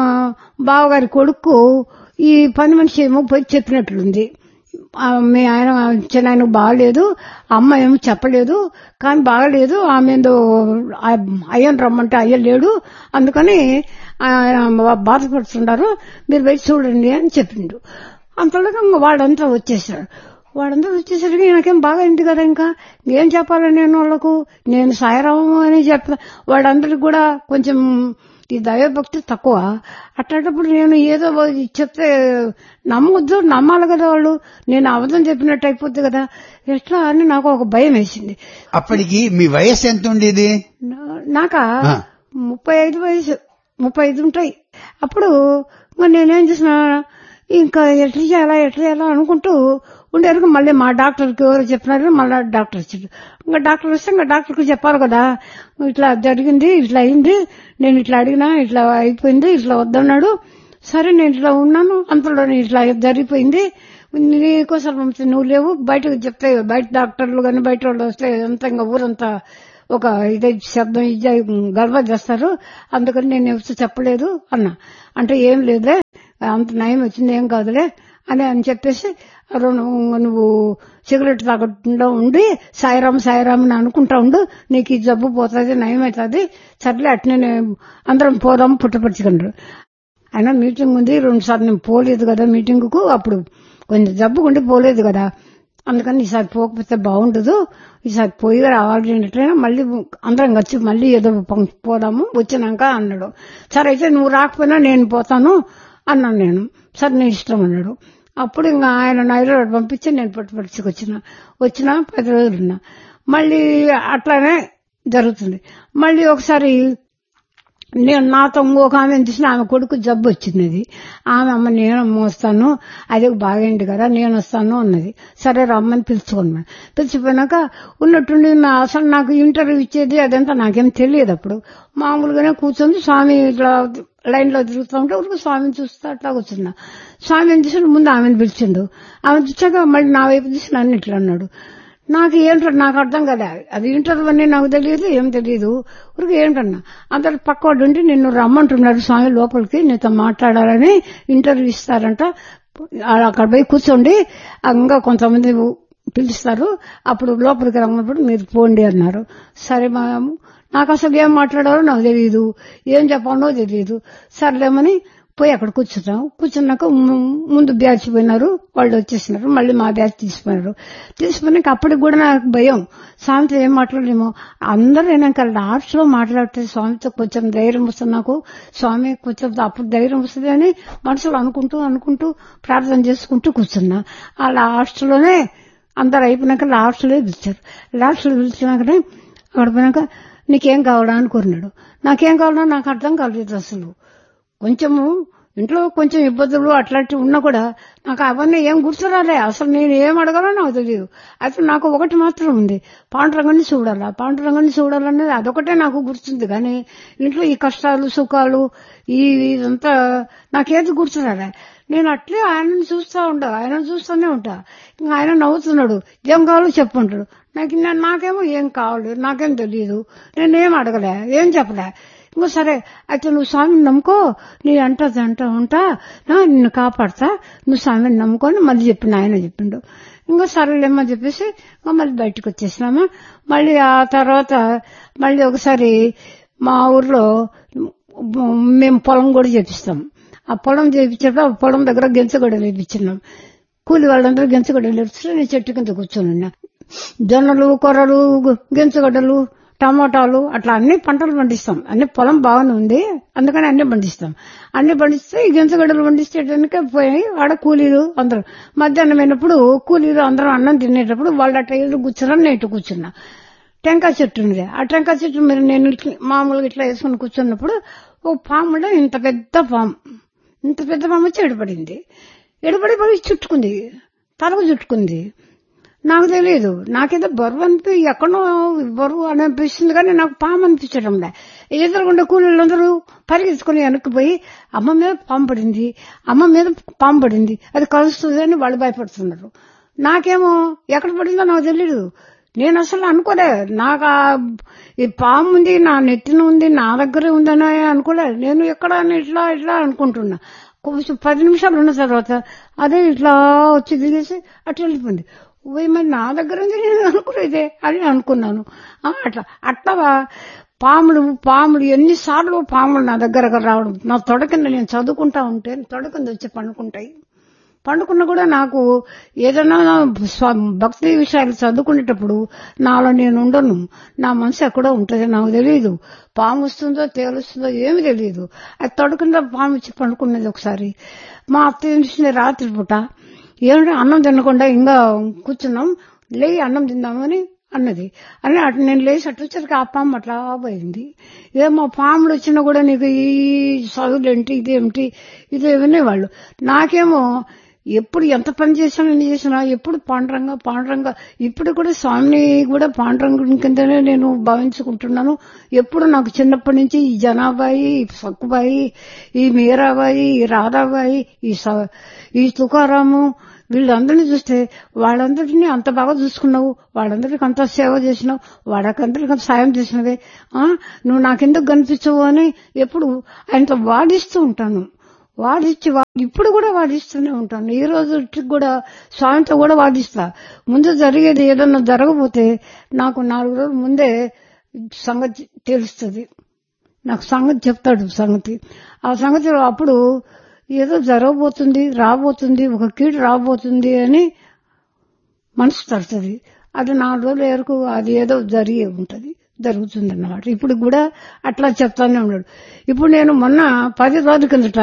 బావగారి కొడుకు ఈ పని మనిషి ఏమో పోయి చెప్పినట్లుంది మీ ఆయన చిన్న బాగలేదు అమ్మ ఏమో చెప్పలేదు కానీ బాగలేదు ఆమె ఏదో అయ్యను రమ్మంటే అయ్య లేడు అందుకని ఆయన బాధపడుతున్నారు మీరు వెళ్ళి చూడండి అని చెప్పిండు అంతలోగా వాడంతా వచ్చేసాడు వాడంతా వచ్చేసరికి నాకేం బాగా అయింది కదా ఇంకా ఏం చెప్పాలి నేను వాళ్ళకు నేను సాయరాము అని చెప్ప వాడందరికి కూడా కొంచెం ఈ దైవభక్తి తక్కువ అట్లాంటప్పుడు నేను ఏదో చెప్తే నమ్మొద్దు నమ్మాలి కదా వాళ్ళు నేను అబద్ధం చెప్పినట్టు అయిపోద్ది కదా ఎట్లా అని నాకు ఒక భయం వేసింది అప్పటికి మీ వయసు ఎంత ఉండేది నాకా ముప్పై ఐదు వయసు ముప్పై ఐదు ఉంటాయి అప్పుడు నేనేం చేసిన ఇంకా ఎట్లా చేయాలా ఎట్లా చేయాలా అనుకుంటూ ఉండేరకు మళ్ళీ మా డాక్టర్కి ఎవరు చెప్పినారు మళ్ళీ డాక్టర్ వచ్చాడు ఇంకా డాక్టర్ వస్తే ఇంకా డాక్టర్కి చెప్పాలి కదా ఇట్లా జరిగింది ఇట్లా అయింది నేను ఇట్లా అడిగినా ఇట్లా అయిపోయింది ఇట్లా వద్దన్నాడు సరే నేను ఇట్లా ఉన్నాను అంతలో ఇట్లా జరిగిపోయింది నీకోసం నువ్వు లేవు బయటకు చెప్తే బయట డాక్టర్లు కానీ బయట వాళ్ళు వస్తే అంతా ఇంకా ఊరంతా ఒక ఇదే శబ్దం ఇది గర్వ చేస్తారు అందుకని నేను ఎవరు చెప్పలేదు అన్నా అంటే ఏం లేదులే అంత నయం వచ్చింది ఏం కాదులే అని అని చెప్పేసి నువ్వు సిగరెట్ తాగకుండా ఉండి సాయిరామ్ సాయిరామ్ అని అనుకుంటా ఉండు నీకు ఈ జబ్బు పోతుంది నయమవుతుంది సర్లే అట్నే అందరం పోదాం పుట్టపరుచుకుంటారు అయినా మీటింగ్ ఉంది రెండు సార్లు నేను పోలేదు కదా మీటింగ్ కు అప్పుడు కొంచెం జబ్బు ఉండి పోలేదు కదా అందుకని ఈసారి పోకపోతే బాగుండదు ఈసారి పోయి రావాలి అన్నట్లయినా మళ్ళీ అందరం వచ్చి మళ్ళీ ఏదో పోదాము వచ్చినాక అన్నాడు సరే అయితే నువ్వు రాకపోయినా నేను పోతాను అన్నాను నేను సరే నీ ఇష్టం అన్నాడు అప్పుడు ఇంకా ఆయన నైరోడ్ పంపించి నేను పట్టుపడిచికి వచ్చిన వచ్చిన పది రోజులు ఉన్నా మళ్ళీ అట్లానే జరుగుతుంది మళ్ళీ ఒకసారి నేను నాతో ఇంకొక ఆమె చూసిన ఆమె కొడుకు జబ్బు వచ్చింది ఆమె అమ్మ నేను మోస్తాను అది బాగైంది కదా నేను వస్తాను అన్నది సరే రమ్మని పిలుచుకున్నాను పిలిచిపోయినాక ఉన్నట్టుండి అసలు నాకు ఇంటర్వ్యూ ఇచ్చేది అదంతా నాకేం తెలియదు అప్పుడు మామూలుగానే కూర్చొని స్వామి ఇట్లా లైన్ లో తిరుగుతూ ఉంటే ఊరికి స్వామిని చూస్తూ అట్లా కూర్చున్నా స్వామి ఏం చేసిండు ముందు ఆమెను పిలిచిండు ఆమె చూసాక మళ్ళీ నా వైపు తీసి నన్ను ఇట్లా అన్నాడు నాకు ఏంటో నాకు అర్థం కదా అది ఇంటర్ అని నాకు తెలియదు ఏం తెలియదు ఊరికి ఏంటన్నా అందరు పక్కవాడు ఉండి నిన్ను రమ్మంటున్నాడు స్వామి లోపలికి నీతో మాట్లాడాలని ఇంటర్వ్యూ ఇస్తారంట అక్కడ పోయి కూర్చోండి ఇంకా కొంతమంది పిలుస్తారు అప్పుడు లోపలికి రమ్మన్నప్పుడు మీరు పోండి అన్నారు సరే మా నాకు అసలు ఏం మాట్లాడాలో నాకు తెలియదు ఏం చెప్పాలో తెలియదు సర్లేమని పోయి అక్కడ కూర్చున్నాం కూర్చున్నాక ముందు బ్యాచ్ పోయినారు వాళ్ళు వచ్చేసినారు మళ్ళీ మా బ్యాచ్ తీసుకున్నారు తీసుకున్నాక అప్పటికి కూడా నాకు భయం స్వామితో ఏం మాట్లాడలేమో అందరూ అయినాక లాస్ట్ లో మాట్లాడితే స్వామితో కొంచెం ధైర్యం వస్తుంది నాకు స్వామి కొంచెం అప్పుడు ధైర్యం వస్తుంది అని మనసులో అనుకుంటూ అనుకుంటూ ప్రార్థన చేసుకుంటూ కూర్చున్నా ఆ లాస్ట్ లోనే అందరు అయిపోయినాక లాస్ట్ లో పిలిచారు లాస్ట్ లో పిలిచినాకనే అక్కడ పోయినాక నీకేం కావాలా అని కోరినాడు నాకేం కావాలో నాకు అర్థం కాలేదు అసలు కొంచెము ఇంట్లో కొంచెం ఇబ్బందులు అట్లాంటివి ఉన్నా కూడా నాకు అవన్నీ ఏం గుర్తురాలే అసలు నేను ఏం అడగాలో నాకు తెలియదు అయితే నాకు ఒకటి మాత్రం ఉంది పాండురంగాన్ని చూడాలా పాండురంగాన్ని చూడాలనేది అదొకటే నాకు గుర్తుంది కానీ ఇంట్లో ఈ కష్టాలు సుఖాలు ఈ ఇదంతా నాకేది గుర్తురాలే నేను అట్లే ఆయనను చూస్తా ఉంటా ఆయనను చూస్తూనే ఉంటా ఇంకా ఆయన నవ్వుతున్నాడు ఏం కావాలో చెప్పుంటాడు నాకు నాకేమో ఏం కావాలి నాకేం తెలియదు నేనేం అడగలే ఏం చెప్పలే ఇంకో సరే అయితే నువ్వు స్వామిని నమ్ముకో నీ అంట అంట ఉంటా నిన్ను కాపాడతా నువ్వు స్వామిని నమ్ముకొని మళ్ళీ చెప్పిన ఆయన చెప్పిండు ఇంకో సరేలేమో చెప్పేసి మళ్ళీ బయటకు వచ్చేసినామా మళ్ళీ ఆ తర్వాత మళ్ళీ ఒకసారి మా ఊర్లో మేము పొలం కూడా చేపిస్తాం ఆ పొలం చేయించేటప్పుడు ఆ పొలం దగ్గర గెంచగొడలు వేయించినాం కూలి వాళ్ళందరూ గెంచగొడలు వేస్తే నేను చెట్టు కింద కూర్చొని ఉన్నా జొన్నలు కొర్రలు గెంచగొడ్డలు టమాటాలు అట్లా అన్ని పంటలు పండిస్తాం అన్ని పొలం బాగానే ఉంది అందుకని అన్ని పండిస్తాం అన్ని పండిస్తే ఈ గింజగడ్డలు పండించేటానికి పోయి ఆడ కూలీలు అందరూ మధ్యాహ్నం అయినప్పుడు కూలీలు అందరూ అన్నం తినేటప్పుడు వాళ్ళ అట్లా ఎదురు కూర్చున్నా నేను ఇటు కూర్చున్నా టెంకాయ చెట్టు ఉంది ఆ టెంకాయ చెట్టు మీరు నేను మామూలుగా ఇట్లా వేసుకుని కూర్చున్నప్పుడు ఓ పాములో ఇంత పెద్ద పాము ఇంత పెద్ద పాము వచ్చి ఎడపడింది ఎడపడి పడి చుట్టుకుంది తలకు చుట్టుకుంది నాకు తెలియదు నాకేదో బరువు అనిపి ఎక్కడో బరువు అని అనిపిస్తుంది కానీ నాకు పాము అనిపించడం లే ఎదురుగుండా కూలీలందరూ పరిగెత్తుకుని వెనక్కిపోయి అమ్మ మీద పాము పడింది అమ్మ మీద పాము పడింది అది కలుస్తుంది అని వాళ్ళు భయపడుతున్నారు నాకేమో ఎక్కడ పడిందో నాకు తెలియదు నేను అసలు అనుకోలే నాకు ఈ పాము ఉంది నా నెత్తిన ఉంది నా దగ్గరే ఉందని అనుకోలే నేను ఎక్కడ ఇట్లా ఇట్లా అనుకుంటున్నా కొంచెం పది నిమిషాలు ఉన్న తర్వాత అదే ఇట్లా వచ్చి దిగేసి అట్లా వెళ్ళిపోయింది మరి నా దగ్గర ఉంది నేను అనుకునేదే అని అనుకున్నాను అట్లా అట్లా పాములు పాములు ఎన్నిసార్లు పాములు నా దగ్గర రావడం నా తొడ కింద నేను చదువుకుంటా ఉంటే తొడ కింద వచ్చి పండుకుంటాయి పండుకున్న కూడా నాకు ఏదైనా భక్తి విషయాలు చదువుకునేటప్పుడు నాలో నేను ఉండను నా మనసు ఎక్కడో ఉంటుంది నాకు తెలియదు పాము వస్తుందో తేలుస్తుందో ఏమి తెలియదు అది తొడకుండా పాము వచ్చి పండుకున్నది ఒకసారి మా అత్త తెలిసింది రాత్రి పూట ఏమిటో అన్నం తినకుండా ఇంకా కూర్చున్నాం లేయి అన్నం తిందామని అన్నది అని అటు నేను లేచి అటు వచ్చరికి ఆ పాము అట్లా పోయింది ఏమో పాములు వచ్చినా కూడా నీకు ఈ చదువులేంటి ఇదేమిటి ఇదేమనే వాళ్ళు నాకేమో ఎప్పుడు ఎంత పని చేసినా ఎన్ని చేసినా ఎప్పుడు పాండురంగా పాండురంగా ఇప్పుడు కూడా స్వామిని కూడా పాండురంగుడి కిందనే నేను భావించుకుంటున్నాను ఎప్పుడు నాకు చిన్నప్పటి నుంచి ఈ జనాబాయి ఈ సక్కుబాయి ఈ మీరాబాయి ఈ రాధాబాయి ఈ ఈ తుకారాము వీళ్ళందరినీ చూస్తే వాళ్ళందరినీ అంత బాగా చూసుకున్నావు వాళ్ళందరికీ అంత సేవ చేసినావు వాళ్ళకందరికీ అంత సాయం చేసినవే నువ్వు నాకెందుకు కనిపించవు అని ఎప్పుడు ఆయనతో వాదిస్తూ ఉంటాను వాదించి ఇప్పుడు కూడా వాదిస్తూనే ఉంటాను ఈ రోజు కూడా స్వామితో కూడా వాదిస్తా ముందు జరిగేది ఏదన్నా జరగబోతే నాకు నాలుగు రోజుల ముందే సంగతి తెలుస్తుంది నాకు సంగతి చెప్తాడు సంగతి ఆ సంగతి అప్పుడు ఏదో జరగబోతుంది రాబోతుంది ఒక కీడు రాబోతుంది అని మనసు తడుతుంది అది నాలుగు రోజుల వరకు అది ఏదో జరిగే ఉంటుంది జరుగుతుంది అన్నమాట ఇప్పుడు కూడా అట్లా చెప్తానే ఉన్నాడు ఇప్పుడు నేను మొన్న పది రోజుల కిందట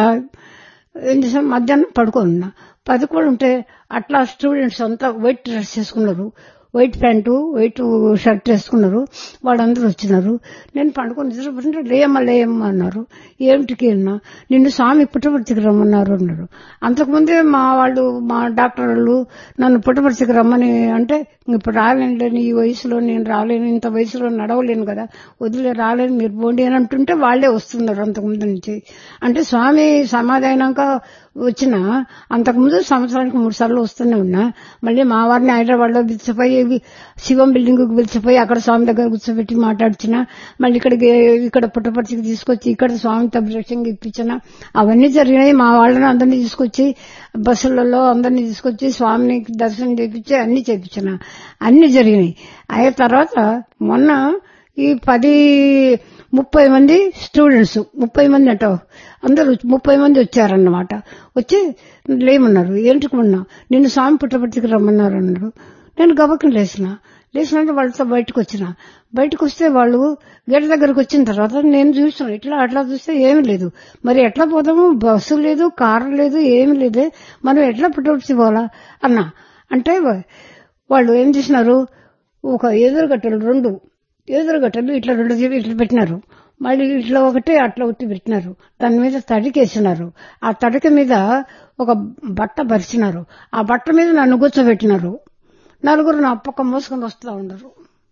ఏం చేసాను మధ్యాహ్నం పడుకొని ఉన్నా పది కూడా ఉంటే అట్లా స్టూడెంట్స్ అంతా వైట్ డ్రెస్ చేసుకున్నారు వైట్ ప్యాంటు వైట్ షర్ట్ వేసుకున్నారు వాళ్ళందరూ వచ్చినారు నేను పండుకొని నిద్రపోతుంటే లేయమ్మ లేయమ్మ అన్నారు ఏమిటికి అన్నా నిన్ను స్వామి పుట్టపర్తికి రమ్మన్నారు అన్నారు అంతకుముందే మా వాళ్ళు మా డాక్టర్ వాళ్ళు నన్ను పుట్టపర్తికి రమ్మని అంటే ఇప్పుడు రాలేనులేని ఈ వయసులో నేను రాలేను ఇంత వయసులో నడవలేను కదా వదిలే రాలేను మీరు పోండి అని అంటుంటే వాళ్ళే వస్తున్నారు అంతకుముందు నుంచి అంటే స్వామి సమాధి అయినాక వచ్చిన అంతకుముందు సంవత్సరానికి మూడు సార్లు వస్తూనే ఉన్నా మళ్ళీ మా వారిని హైదరాబాద్లో పిలిచిపోయి శివం బిల్డింగ్ కు పిలిచిపోయి అక్కడ స్వామి దగ్గర కూర్చోబెట్టి మాట్లాడిచిన మళ్ళీ ఇక్కడికి ఇక్కడ పుట్టపర్తికి తీసుకొచ్చి ఇక్కడ స్వామితో అభిషేకంగా ఇప్పించిన అవన్నీ జరిగినాయి మా వాళ్ళని అందరినీ తీసుకొచ్చి బస్సులలో అందరినీ తీసుకొచ్చి స్వామిని దర్శనం చేపించి అన్ని చేపించిన అన్ని జరిగినాయి అయిన తర్వాత మొన్న ఈ పది ముప్పై మంది స్టూడెంట్స్ ముప్పై మంది అంట అందరూ ముప్పై మంది వచ్చారన్నమాట వచ్చి లేమన్నారు ఏంటికున్నా నిన్ను స్వామి పుట్టపర్తికి రమ్మన్నారు అన్నారు నేను గబక్కన లేచిన లేచినట్టు వాళ్ళతో బయటకు వచ్చిన బయటకు వస్తే వాళ్ళు గేట్ దగ్గరకు వచ్చిన తర్వాత నేను చూసిన ఇట్లా అట్లా చూస్తే ఏమీ లేదు మరి ఎట్లా పోదాము బస్సు లేదు కారు లేదు ఏమీ లేదే మనం ఎట్లా పుట్టపర్తి పోవాలా అన్నా అంటే వాళ్ళు ఏం చేసినారు ఒక ఎదురుగట్టలు రెండు ఎదురుగట్టలు ఇట్లా రెండు చేపి ఇట్లా పెట్టినారు మళ్ళీ ఇట్లా ఒకటి అట్లా ఒకటి పెట్టినారు దాని మీద తడికేసినారు ఆ తడిక మీద ఒక బట్ట పరిచినారు ఆ బట్ట మీద నన్ను కూర్చోబెట్టినారు నలుగురు నా పక్క మోసుకొని వస్తూ ఉండరు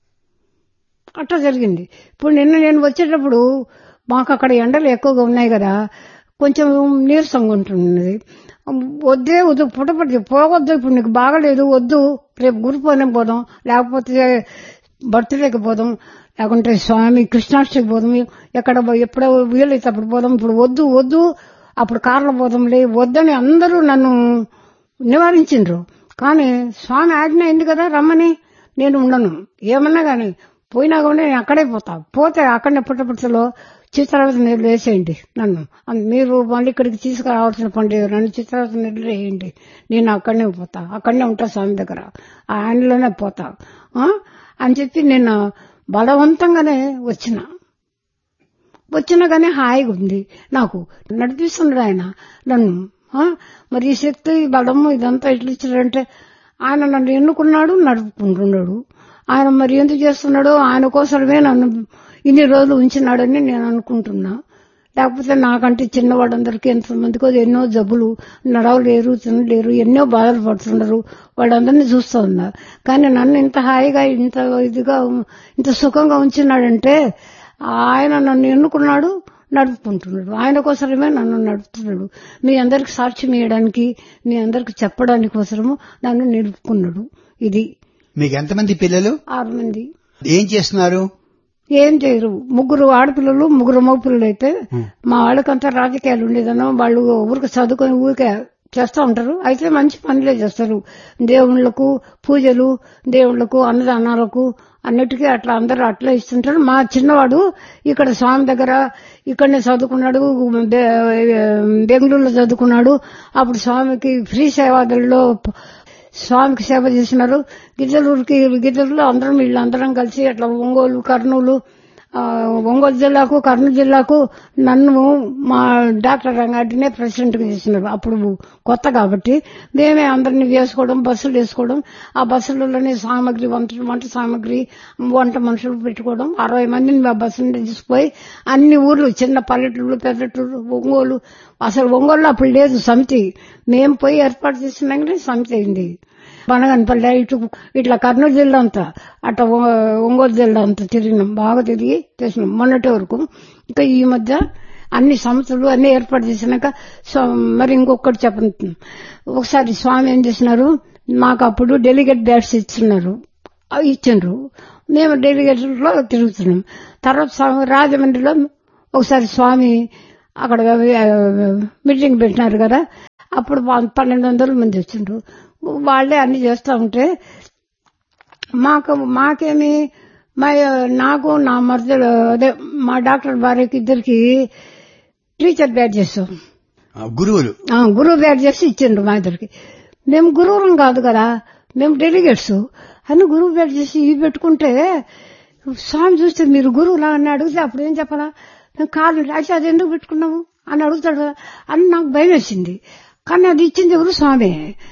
అట్లా జరిగింది ఇప్పుడు నిన్న నేను వచ్చేటప్పుడు మాకు అక్కడ ఎండలు ఎక్కువగా ఉన్నాయి కదా కొంచెం నీరసంగా ఉంటున్నది వద్దే వద్దు పుట్టపట్టి పోవద్దు ఇప్పుడు నీకు బాగలేదు వద్దు రేపు గురిపోయిన పోదాం లేకపోతే బర్త్డేకి పోదాం లేకుంటే స్వామి కృష్ణాష్టమికి పోదాం ఎక్కడ ఎప్పుడో వీలైతే అప్పుడు పోదాం ఇప్పుడు వద్దు వద్దు అప్పుడు కార్లో పోదాంలే వద్దని అందరూ నన్ను నివారించిండ్రు కానీ స్వామి ఆజ్ఞ అయింది కదా రమ్మని నేను ఉండను ఏమన్నా గాని పోయినా కూడా నేను అక్కడే పోతా పోతే అక్కడనే పుట్టపర్తిలో చిత్రావతి నీళ్ళు వేసేయండి నన్ను అన్- మీరు మళ్ళీ ఇక్కడికి తీసుకురావాల్సిన పని లేదు నన్ను చిత్రావతి నీళ్ళు వేయండి నేను అక్కడనే పోతా అక్కడనే ఉంటా స్వామి దగ్గర ఆయనలోనే పోతా ఆ? అని చెప్పి నేను బలవంతంగానే వచ్చిన వచ్చినా కానీ హాయిగా ఉంది నాకు నడిపిస్తున్నాడు ఆయన నన్ను ఆ? మరి ఈ శక్తి ఈ బలము ఇదంతా ఎట్లా ఇచ్చాడంటే ఆయన నన్ను ఎన్నుకున్నాడు నడుపుకుంటున్నాడు ఆయన మరి ఎందుకు చేస్తున్నాడో ఆయన కోసమే నన్ను ఇన్ని రోజులు ఉంచినాడని నేను అనుకుంటున్నా లేకపోతే నాకంటే చిన్నవాళ్ళందరికీ ఎంతమందికో ఎన్నో జబ్బులు నడవలేరు తినలేరు ఎన్నో బాధలు పడుతున్నారు వాళ్ళందరినీ చూస్తూ ఉన్నా కానీ నన్ను ఇంత హాయిగా ఇంత ఇదిగా ఇంత సుఖంగా ఉంచినాడంటే ఆయన నన్ను ఎన్నుకున్నాడు నడుపుకుంటున్నాడు ఆయన కోసమే నన్ను నడుపుతున్నాడు మీ అందరికి సాక్ష్యం ఇవ్వడానికి మీ అందరికి చెప్పడానికి కోసము నన్ను నిలుపుకున్నాడు ఇది మీకు ఎంతమంది పిల్లలు ఆరు మంది ఏం చేస్తున్నారు ఏం చేయరు ముగ్గురు ఆడపిల్లలు ముగ్గురు మగపిల్లలు అయితే మా వాళ్ళకంతా రాజకీయాలు ఉండేదనో వాళ్ళు ఊరికి చదువుకొని ఊరికే చేస్తూ ఉంటారు అయితే మంచి పనులే చేస్తారు దేవుళ్లకు పూజలు దేవుళ్లకు అన్నదానాలకు అన్నిటికీ అట్లా అందరూ అట్లా ఇస్తుంటారు మా చిన్నవాడు ఇక్కడ స్వామి దగ్గర ఇక్కడనే చదువుకున్నాడు బె- బెంగళూరులో చదువుకున్నాడు అప్పుడు స్వామికి ఫ్రీ సేవాదుల్లో స్వామికి సేవ చేసినారు గిద్దలూరుకి గిద్దలూరులో అందరం వీళ్ళందరం కలిసి అట్లా ఒంగోలు కర్నూలు ఆ, ఒంగోలు జిల్లాకు కర్నూలు జిల్లాకు నన్ను మా డాక్టర్ రంగాడినే ప్రెసిడెంట్ గా చేసినారు అప్పుడు కొత్త కాబట్టి మేమే అందరినీ వేసుకోవడం బస్సులు వేసుకోవడం ఆ బస్సులలోనే సామాగ్రి వంట వంట సామాగ్రి వంట మనుషులు పెట్టుకోవడం అరవై మందిని మా బస్సు నుండి తీసుకుపోయి అన్ని ఊర్లు చిన్న పల్లెటూరు పెద్దటూరు ఒంగోలు అసలు ఒంగోలులో అప్పుడు లేదు సమితి మేము పోయి ఏర్పాటు చేసినాకనే సమితి అయింది బనగనపల్లి ఇటు ఇట్లా కర్నూలు జిల్లా అంతా అట్లా ఒ- ఒంగోలు జిల్లా అంతా తిరిగినాం బాగా తిరిగి చేసినాం మొన్నటి వరకు ఇంకా ఈ మధ్య అన్ని సంస్థలు అన్ని ఏర్పాటు చేసినాక స్వ- మరి ఇంకొకటి చెప్పను ఒకసారి స్వామి ఏం చేసినారు మాకు అప్పుడు డెలిగేట్ బ్యాట్స్ ఇస్తున్నారు అవి ఇచ్చిండ్రు మేము డెలిగేట్ లో తిరుగుతున్నాం తర్వాత స్వామి రాజమండ్రిలో ఒకసారి స్వామి అక్కడ ఆ, మీటింగ్ పెట్టినారు కదా అప్పుడు ప- పన్నెండు వందల మంది వచ్చిండ్రు వాళ్ళే అన్ని చేస్తూ ఉంటే మాకు మాకేమి మా నాకు నా మరదలు అదే మా డాక్టర్ భార్యకి ఇద్దరికి టీచర్ బ్యాడ్ చేస్తాం ఆ, గురువులు ఆ, గురువు బ్యాడ్ చేసి ఇచ్చిండ్రు మా ఇద్దరికి మేము గురువులం కాదు కదా మేము డెలిగేట్స్ అని గురువు బ్యాడ్ చేసి ఇవి పెట్టుకుంటే స్వామి చూస్తే మీరు గురువులా అని అడిగితే అప్పుడు ఏం చెప్పాలా మేము కాదు అయితే అది ఎందుకు పెట్టుకున్నాము అని అడుగుతాడు కదా అని నాకు భయం వేసింది కానీ అది ఇచ్చింది ఎవరు స్వామి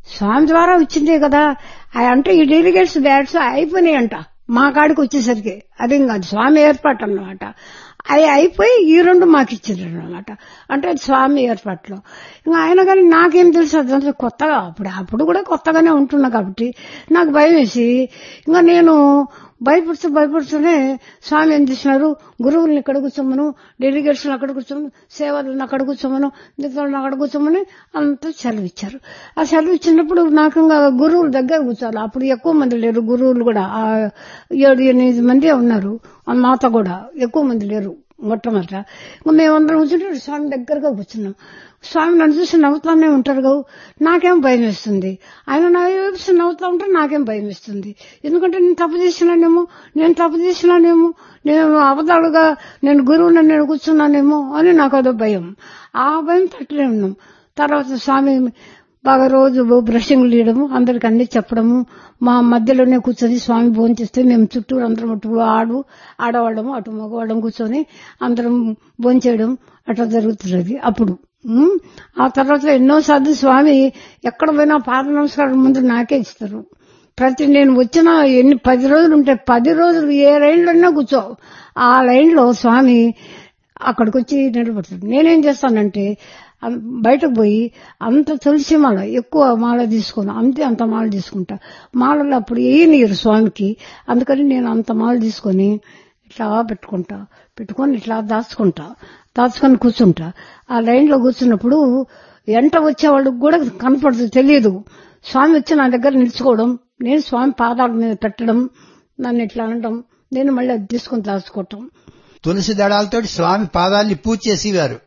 స్వామి ద్వారా వచ్చిందే కదా ఆ- అంటే ఈ డెలిగేట్స్ బ్యాట్స్ అయిపోయినాయి అంట మా కాడికి వచ్చేసరికి అదేం కాదు స్వామి ఏర్పాటు అన్నమాట అవి అయిపోయి ఈ రెండు మాకు ఇచ్చారు అనమాట అంటే అది స్వామి ఏర్పాట్లో ఇంకా ఆయన కానీ నాకేం తెలుసు అదంతా కొత్తగా అప్పుడు అప్పుడు కూడా కొత్తగానే ఉంటున్నా కాబట్టి నాకు భయం వేసి ఇంకా నేను భయపడుతూ భయపడుతూనే స్వామి ఏం చేసినారు గురువుల్ని ఇక్కడ కూర్చోమను డెలిగేట్స్ని అక్కడ కూర్చోమను సేవలను అక్కడ కూర్చోమను మిగతాలను అక్కడ కూర్చోమని అంతా సెలవు ఇచ్చారు ఆ సెలవు ఇచ్చినప్పుడు నాకు ఇంకా గురువుల దగ్గర కూర్చోాలి అప్పుడు ఎక్కువ మంది లేరు గురువులు కూడా ఆ ఏడు ఎనిమిది మంది ఉన్నారు ఆ మాత కూడా ఎక్కువ మంది లేరు మొట్టమొదట ఇంకా మేమందరం కూర్చుంటే స్వామి దగ్గరగా కూర్చున్నాం స్వామి నన్ను చూసి నవ్వుతానే ఉంటారు కావు నాకేం భయం వేస్తుంది ఆయన నా చూసి నవ్వుతా ఉంటే నాకేం భయం వేస్తుంది ఎందుకంటే నేను తప్పు చేసినానేమో నేను తప్పు చేసినానేమో నేను అబద్ధాలుగా నేను గురువుని నేను కూర్చున్నానేమో అని నాకు అదో భయం ఆ భయం తట్టలే ఉన్నాం తర్వాత స్వామి బాగా రోజు బ్రషింగ్ తీయడము అందరికి అన్ని చెప్పడము మా మధ్యలోనే కూర్చొని స్వామి భోజనం చేస్తే మేము చుట్టూ అందరం అటు ఆడు ఆడవాళ్ళము అటు మగవాళ్ళం కూర్చొని అందరం భోంచేయడం అట్లా జరుగుతున్నది అప్పుడు ఉమ్, ఆ తర్వాత ఎన్నోసార్లు స్వామి ఎక్కడ పోయినా పాద నమస్కారం ముందు నాకే ఇస్తారు ప్రతి నేను వచ్చిన ఎన్ని పది రోజులు ఉంటే పది రోజులు ఏ లైన్లోనే కూర్చో ఆ లైన్లో స్వామి అక్కడికి వచ్చి నిలబడతాడు నేనేం చేస్తానంటే అం- బయటకు పోయి అంత తులసి మాల ఎక్కువ మాల తీసుకున్నా అంతే అంత మాల తీసుకుంటా మాలలో అప్పుడు వేయనీయరు స్వామికి అందుకని నేను అంత మాల తీసుకొని ఇట్లా పెట్టుకుంటా పెట్టుకొని ఇట్లా దాచుకుంటా దాచుకొని కూర్చుంటా ఆ లైన్లో కూర్చున్నప్పుడు ఎంట వచ్చే వాళ్ళకి కూడా కనపడదు తెలియదు స్వామి వచ్చి నా దగ్గర నిలుచుకోవడం నేను స్వామి పాదాల మీద పెట్టడం నన్ను ఇట్లా అనడం నేను మళ్ళీ అది తీసుకొని దాచుకోవటం తులసి దళాలతో స్వామి పాదాల్ని పూజ చేసేవారు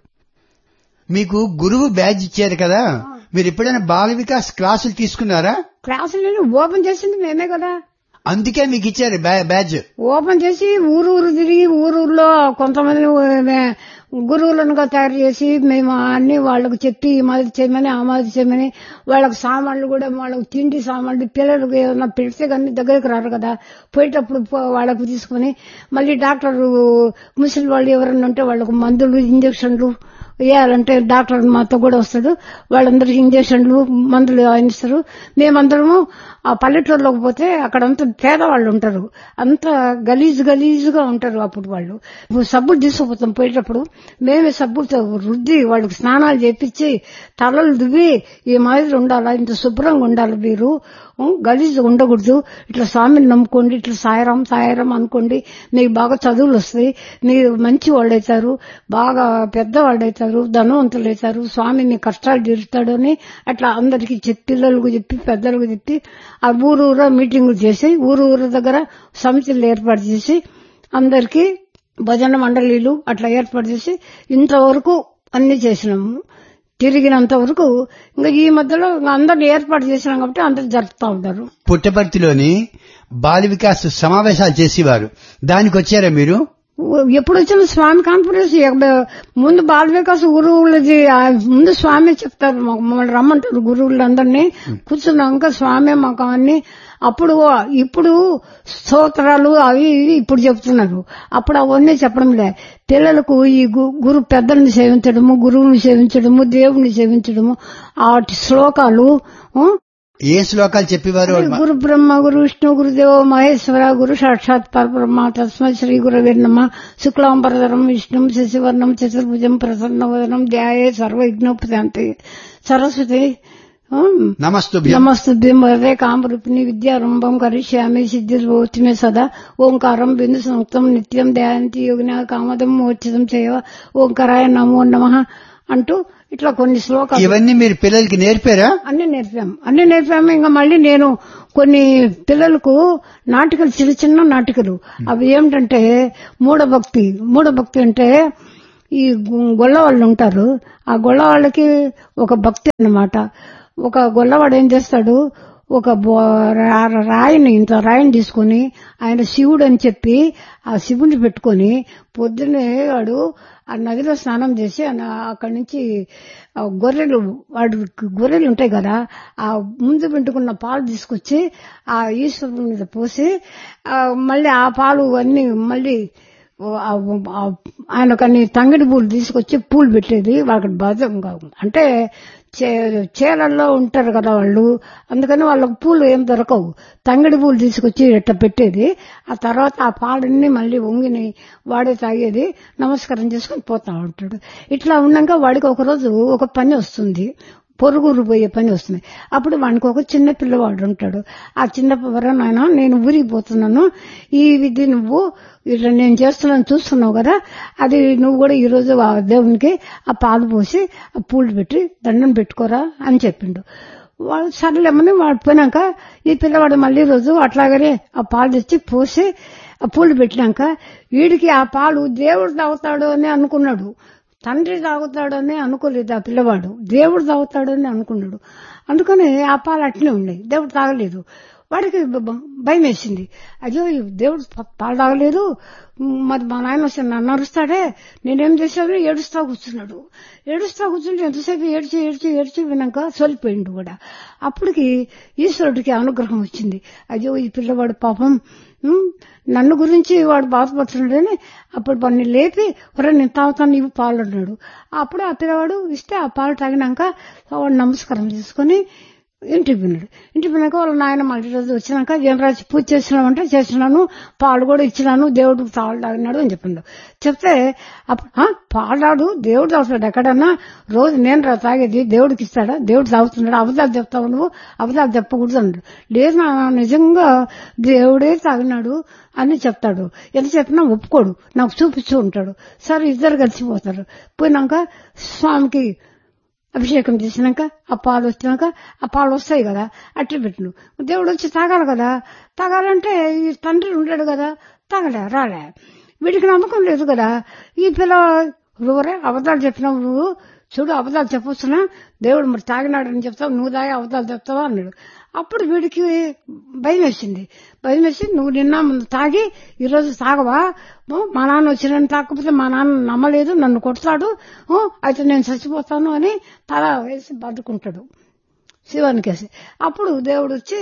మీకు గురువు బ్యాజ్ ఇచ్చారు కదా మీరు ఎప్పుడైనా బాల వికాస్ క్లాసులు తీసుకున్నారా క్లాసులు ఓపెన్ చేసింది మేమే కదా అందుకే మీకు ఇచ్చారు బ్యా- బ్యాజ్ ఓపెన్ చేసి ఊరు ఊరు తిరిగి ఊరూరులో కొంతమంది మే- గురువులనుగా తయారు చేసి మేము అన్ని వాళ్ళకు చెప్పి ఈ మాదిరి చేయమని ఆ మాదిరి చేయమని వాళ్ళకు సామాన్లు కూడా వాళ్ళకు తిండి సామాన్లు పిల్లలకు ఏదైనా పెడితే కానీ దగ్గరికి రారు కదా పోయేటప్పుడు పో- వాళ్ళకు తీసుకుని మళ్ళీ డాక్టర్ ముసలి వాళ్ళు ఎవరన్నా ఉంటే వాళ్ళకు మందులు ఇంజక్షన్లు వేయాలంటే డాక్టర్ మాతో కూడా వస్తాడు వాళ్ళందరికి ఇంజక్షన్లు మందులు ఆయన ఇస్తారు మేమందరము ఆ పల్లెటూరులోకి పోతే అక్కడంతా పేదవాళ్ళు ఉంటారు అంత గలీజు గలీజుగా ఉంటారు అప్పుడు వాళ్ళు ఇప్పుడు సబ్బులు తీసుకుపోతాం పోయేటప్పుడు మేమే సబ్బులతో రుద్ది వాళ్ళకి స్నానాలు చేపించి తలలు దువ్వి ఈ మాదిరి ఉండాలా ఇంత శుభ్రంగా ఉండాలి మీరు ఉం, గలీజు ఉండకూడదు ఇట్లా స్వామిని నమ్ముకోండి ఇట్లా సాయరం సాయరం అనుకోండి మీకు బాగా చదువులు వస్తాయి మీరు మంచి వాళ్ళు అవుతారు బాగా పెద్దవాళ్ళు అవుతారు ధనవంతులు అవుతారు స్వామి మీ కష్టాలు తీరుతాడు అని అట్లా అందరికి చెప్పి పిల్లలకు చెప్పి పెద్దలకు చెప్పి ఆ ఊరు ఊర మీటింగులు చేసి ఊరు ఊరు దగ్గర సమితులు ఏర్పాటు చేసి అందరికి భజన మండలీలు అట్లా ఏర్పాటు చేసి ఇంతవరకు అన్ని చేసినాము తిరిగినంత వరకు ఇంకా ఈ మధ్యలో ఇంకా అందరిని ఏర్పాటు చేసినాం కాబట్టి అందరు జరుపుతా ఉంటారు పుట్టపర్తిలోని బాల వికాస్ సమావేశాలు చేసేవారు దానికి వచ్చారా మీరు ఎప్పుడు వచ్చిన స్వామి కాన్ఫరెన్స్ ఎక్కడ- ముందు బాల వికాస్ గురువులది ఆ ముందు స్వామి చెప్తారు మాకు మమ్మల్ని రమ్మంటారు గురువులందరినీ కూర్చున్నాక స్వామి మాకు అన్ని అప్పుడు ఇప్పుడు స్తోత్రాలు అవి ఇవి ఇప్పుడు చెప్తున్నారు అప్పుడు అవన్నీ చెప్పడం లే పిల్లలకు ఈ గు- గురు పెద్దల్ని సేవించడము గురువుని సేవించడము దేవుణ్ణి సేవించడము ఆ శ్లోకాలు ఆ, ఏ శ్లోకాలు చెప్పేవారు గురు బ్రహ్మ గురు విష్ణు గురుదేవ మహేశ్వర గురు సాక్షాత్ పరబ్రహ్మ తస్మై శ్రీ గురవే నమ శుక్లాంబరధరం విష్ణుం శశివర్ణం చతుర్భుజం ప్రసన్నవదనం ధ్యాయే సర్వవిఘ్నోపశాంతి సరస్వతి ఓం. నమస్తుభ్యం నమస్తుభ్యం వరదే కామరూపిణి విద్యారంభం కరిష్యామి సిద్ధిర్భవతి మే సదా ఓంకారం బిందు సంయుక్తం నిత్యం దయాంతి యోగిన కామదం మోచితం చేయవ ఓంకారాయ నమో నమ అంటూ ఇట్లా కొన్ని శ్లోకాలు ఇవన్నీ మీరు పిల్లలకి నేర్పారా అన్ని నేర్పాము అన్ని నేర్పాము ఇంకా మళ్ళీ నేను కొన్ని పిల్లలకు నాటికలు చిన్న చిన్న నాటికలు అవి ఏమిటంటే మూఢభక్తి మూఢభక్తి అంటే ఈ గు- గొల్ల వాళ్ళు ఉంటారు ఆ గొల్ల వాళ్ళకి ఒక భక్తి అన్నమాట ఒక గొల్లవాడు ఏం చేస్తాడు ఒక బో- రా- రాయిని ఇంత రాయిని తీసుకొని ఆయన శివుడు అని చెప్పి ఆ శివుని పెట్టుకొని పొద్దున్నే వాడు ఆ నదిలో స్నానం చేసి ఆయన అక్కడి నుంచి ఆ గొర్రెలు వాడు గొర్రెలు ఉంటాయి కదా ఆ ముందు పెట్టుకున్న పాలు తీసుకొచ్చి ఆ ఈశ్వరుని మీద పోసి ఆ మళ్ళీ ఆ పాలు అన్ని మళ్ళీ ఆ- ఆ- ఆయన కొన్ని తంగిడి పూలు తీసుకొచ్చి పూలు పెట్టేది వాళ్ళకి బలంగా అంటే చే- చీరల్లో ఉంటారు కదా వాళ్ళు అందుకని వాళ్ళకి పూలు ఏం దొరకవు తంగిడి పూలు తీసుకొచ్చి ఇట్ట పెట్టేది ఆ తర్వాత ఆ పాలన్నీ మళ్ళీ వంగిని వాడే తాగేది నమస్కారం చేసుకుని పోతా ఉంటాడు ఇట్లా ఉన్నాక వాడికి ఒక రోజు ఒక పని వస్తుంది పొరుగురు పోయే పని వస్తుంది అప్పుడు వానికి ఒక చిన్న పిల్లవాడు ఉంటాడు ఆ చిన్న పిల్లవాడు నాయన నేను ఊరికి పోతున్నాను ఈ విధి నువ్వు ఇట్లా నేను చేస్తున్నాను చూస్తున్నావు కదా అది నువ్వు కూడా ఈ రోజు ఆ దేవునికి ఆ పాలు పోసి ఆ పూలు పెట్టి దండం పెట్టుకోరా అని చెప్పిండు వాడు సర్లేమని వాడు పోయినాక ఈ పిల్లవాడు మళ్ళీ రోజు అట్లాగనే ఆ పాలు తెచ్చి పోసి ఆ పూలు పెట్టినాక వీడికి ఆ పాలు దేవుడు తాగుతాడు అని అనుకున్నాడు తండ్రి తాగుతాడని అనుకోలేదు ఆ పిల్లవాడు దేవుడు తాగుతాడని అనుకున్నాడు అందుకని ఆ పాలు అట్నే ఉన్నాయి దేవుడు తాగలేదు వాడికి బ- బ- భయం వేసింది అయ్యో ఈ దేవుడు ప- పాలు తాగలేదు మరి మా నాయన వస్తే నన్ను అరుస్తాడే నేనేం చేశాను ఏడుస్తా కూర్చున్నాడు ఏడుస్తా కూర్చుంటే ఎంతసేపు ఏడ్చి ఏడ్చి ఏడ్చి వినాక సొలిపోయిండు కూడా అప్పటికి ఈశ్వరుడికి అనుగ్రహం వచ్చింది అయ్యో ఈ పిల్లవాడు పాపం ఉమ్, నన్ను గురించి వాడు బాధపడుతున్నాడని అప్పుడు వాడిని లేపి ఒరే నేను తాగుతాను నీవు పాలు అన్నాడు అప్పుడు ఆ పిల్లవాడు ఇస్తే ఆ పాలు తాగినాక వాడు నమస్కారం చేసుకుని ఇంటికి పోయినాడు ఇంటికి పోయినాక వాళ్ళ నాయన మళ్ళీ రోజు వచ్చినాక ఏం రాసి పూజ చేసినామంటే చేసినాను పాలు కూడా ఇచ్చినాను దేవుడు పాలు తాగినాడు అని చెప్పిండు చెప్తే అప్పుడు "ఆ, పాలాడు దేవుడు తాగుతాడు ఎక్కడన్నా రోజు నేను రా తాగేది దేవుడికి ఇస్తాడా దేవుడు తాగుతున్నాడు అబద్ధాలు చెప్తావు నువ్వు అబద్ధాలు చెప్పకూడదు అన్నాడు లేదు నా నిజంగా దేవుడే తాగినాడు అని చెప్తాడు ఎంత చెప్పినా ఒప్పుకోడు నాకు చూపిస్తూ ఉంటాడు సరే ఇద్దరు కలిసిపోతారు పోయినాక స్వామికి అభిషేకం చేసినాక ఆ పాలు వచ్చినాక ఆ పాలు వస్తాయి కదా అట్లా పెట్టిను దేవుడు వచ్చి తాగాలి కదా తాగాలంటే ఈ తండ్రి ఉండడు కదా తాగలే రాలే వీడికి నమ్మకం లేదు కదా ఈ పిల్ల ఊరే అబద్ధాలు చెప్పినావు నువ్వు చూడు అబద్ధాలు చెప్పొచ్చునా దేవుడు మరి తాగినాడని చెప్తావు నువ్వు తాగి అబద్ధాలు చెప్తావా అన్నాడు అప్పుడు వీడికి భయం వేసింది భయం వేసి నువ్వు నిన్న ముందు తాగి ఈరోజు తాగవా ఓ, మా నాన్న వచ్చిన తాకపోతే మా నాన్న నమ్మలేదు నన్ను కొడతాడు ఓ, అయితే నేను చచ్చిపోతాను అని తల వేసి బతుకుంటాడు శివానికి వేసి అప్పుడు దేవుడు వచ్చి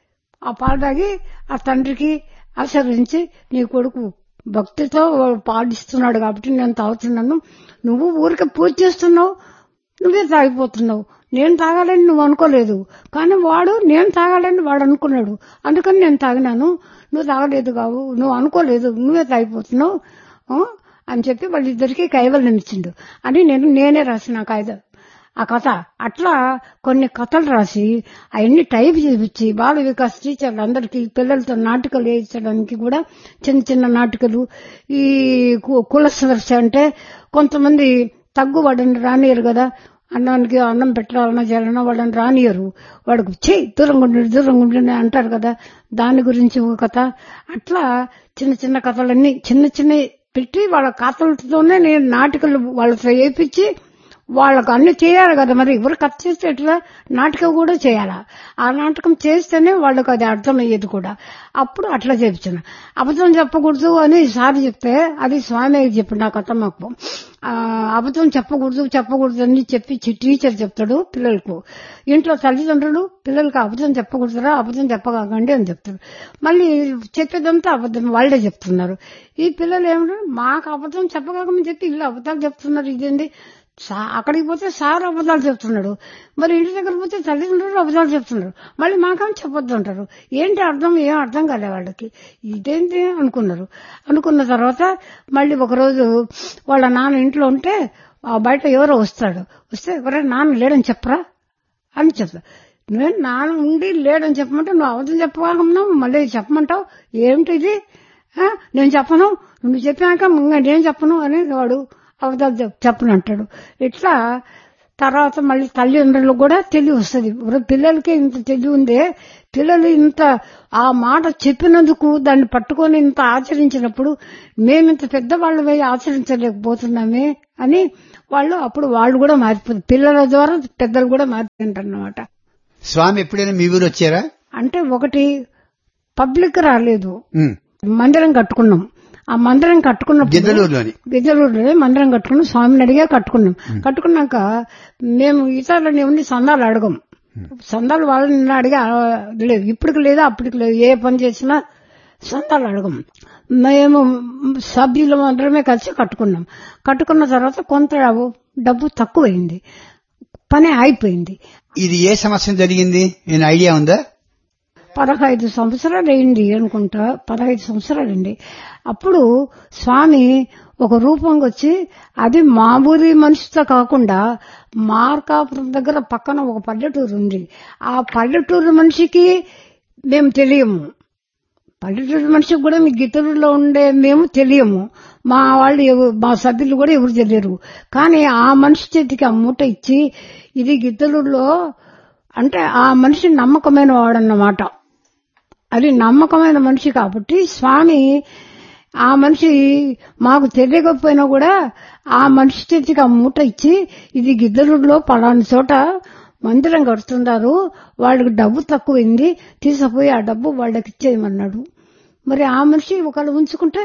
ఆ పాలు తాగి ఆ తండ్రికి ఆశీర్వదించి నీ కొడుకు భక్తితో పాటిస్తున్నాడు కాబట్టి నేను తాగుతున్నాను నువ్వు ఊరికే పూజ చేస్తున్నావు నువ్వే తాగిపోతున్నావు నేను తాగాలని నువ్వు అనుకోలేదు కానీ వాడు నేను తాగాలని వాడు అనుకున్నాడు అందుకని నేను తాగినాను నువ్వు తాగలేదు కావు నువ్వు అనుకోలేదు నువ్వే తాగిపోతున్నావు ఆ? అని చెప్పి వాళ్ళిద్దరికీ కైవల్యం ఇచ్చిండు అని నేను నేనే రాసిన ఆ కాగితం ఆ కథ అట్లా కొన్ని కథలు రాసి అవన్నీ టైప్ చేపించి బాల వికాస్ టీచర్లు అందరికీ పిల్లలతో నాటికలు వేయించడానికి కూడా చిన్న చిన్న నాటికలు ఈ కు- కుల సమస్య అంటే కొంతమంది తగ్గుబడిని రానియరు కదా అన్నానికి అన్నం పెట్టాలన్నా చేయాలన్నా వాళ్ళని రానియరు వాడికి చెయ్యి దూరంగా ఉండండి దూరంగా ఉండండి అంటారు కదా దాని గురించి ఒక కథ అట్లా చిన్న చిన్న కథలన్నీ చిన్న చిన్న పెట్టి వాళ్ళ కథలతోనే నేను నాటికలు వాళ్ళతో వేయించి వాళ్ళకు అన్ని చేయాలి కదా మరి ఎవరు కథ చేస్తే ఎట్లా నాటకం కూడా చేయాలా ఆ నాటకం చేస్తేనే వాళ్ళకి అది అర్థమయ్యేది కూడా అప్పుడు అట్లా చేపించిన అబద్ధం చెప్పకూడదు అని సార్ చెప్తే అది స్వామి చెప్పి నా కథ మాకు ఆ, అబద్ధం చెప్పకూడదు చెప్పకూడదు అని చెప్పి చి- టీచర్ చెప్తాడు పిల్లలకు ఇంట్లో తల్లిదండ్రులు పిల్లలకి అబద్ధం చెప్పకూడదురా అబద్ధం చెప్పకండి అని చెప్తారు మళ్ళీ చెప్పేదంతా అబద్ధం వాళ్ళే చెప్తున్నారు ఈ పిల్లలు ఏమంటారు మాకు అబద్ధం చెప్పగలమని చెప్పి ఇల్లు అబద్ధాలు చెప్తున్నారు ఇదేంది సా- అక్కడికి పోతే సార్ అబద్ధాలు చెప్తున్నాడు మరి ఇంటి దగ్గర పోతే తల్లిదండ్రులు అబద్ధాలు చెప్తున్నారు మళ్ళీ మాకేమో చెప్పొద్దు అంటారు ఏంటి అర్థం ఏం అర్థం కాలే వాళ్ళకి ఇదేంటి అనుకున్నారు అనుకున్న తర్వాత మళ్ళీ ఒకరోజు వాళ్ళ నాన్న ఇంట్లో ఉంటే ఆ బయట ఎవరో వస్తాడు వస్తే ఎవరే నాన్న లేడని చెప్పరా అని చెప్తా నేను నాన్న ఉండి లేడని చెప్పమంటే నువ్వు అబద్ధం చెప్పగలన్నావు మళ్ళీ చెప్పమంటావు ఏమిటి ఇది ఆ, నేను చెప్పను నువ్వు చెప్పాక ఇంకా నేను చెప్పను అని వాడు అబద్ధాలు చెప్- చెప్పను అంటాడు ఇట్లా తర్వాత మళ్ళీ తల్లిదండ్రులకు కూడా తెలివి వస్తుంది ఇప్పుడు పిల్లలకి ఇంత తెలివి ఉందే పిల్లలు ఇంత ఆ మాట చెప్పినందుకు దాన్ని పట్టుకొని ఇంత ఆచరించినప్పుడు మేమింత పెద్దవాళ్ళమే ఆచరించలేకపోతున్నామే అని వాళ్ళు అప్పుడు వాళ్ళు కూడా మారిపోతారు పిల్లల ద్వారా పెద్దలు కూడా మారిపోయింటారు అనమాట స్వామి ఎప్పుడైనా మీ ఊరు వచ్చారా అంటే ఒకటి పబ్లిక్ రాలేదు ఉమ్. మందిరం కట్టుకున్నాం ఆ మందిరం కట్టుకున్నప్పుడు గిద్దలూరులోని గిద్దలూరులో మందిరం కట్టుకున్నాం స్వామిని అడిగా కట్టుకున్నాం కట్టుకున్నాక మేము ఇతరులని ఎవరిని సందాలు అడగం సందాలు వాళ్ళని అడిగా లేదు ఇప్పటికి లేదు అప్పటికి లేదు ఏ పని చేసినా సందాలు అడగం మేము సభ్యులు అందరమే కలిసి కట్టుకున్నాం కట్టుకున్న తర్వాత కొంత డబ్బు తక్కువైంది పని అయిపోయింది ఇది ఏ సంవత్సరం జరిగింది నేను ఐడియా ఉందా పదహైదు సంవత్సరాలు అయింది అనుకుంటా పదహైదు సంవత్సరాలండి అప్పుడు స్వామి ఒక రూపంగా వచ్చి అది మామూలు మనిషితో కాకుండా మార్కాపురం దగ్గర పక్కన ఒక పల్లెటూరు ఉంది ఆ పల్లెటూరు మనిషికి మేము తెలియము పల్లెటూరు మనిషికి కూడా మీ గిత్తూరులో ఉండే మేము తెలియము మా వాళ్ళు ఎవ- మా సభ్యులు కూడా ఎవరు తెలియరు కానీ ఆ మనిషి చేతికి ఆ మూట ఇచ్చి ఇది గిత్తలూరులో అంటే ఆ మనిషి నమ్మకమైన వాడన్నమాట అది నమ్మకమైన మనిషి కాబట్టి స్వామి ఆ మనిషి మాకు తెలియకపోయినా కూడా ఆ మనిషి చేతికి ఆ మూట ఇచ్చి ఇది గిద్దలూరులో పలానా చోట మందిరం కడుతున్నారు వాళ్ళకి డబ్బు తక్కువైంది తీసుకుపోయి ఆ డబ్బు వాళ్ళకి ఇచ్చేయమన్నాడు మరి ఆ మనిషి ఒకళ్ళు ఉంచుకుంటే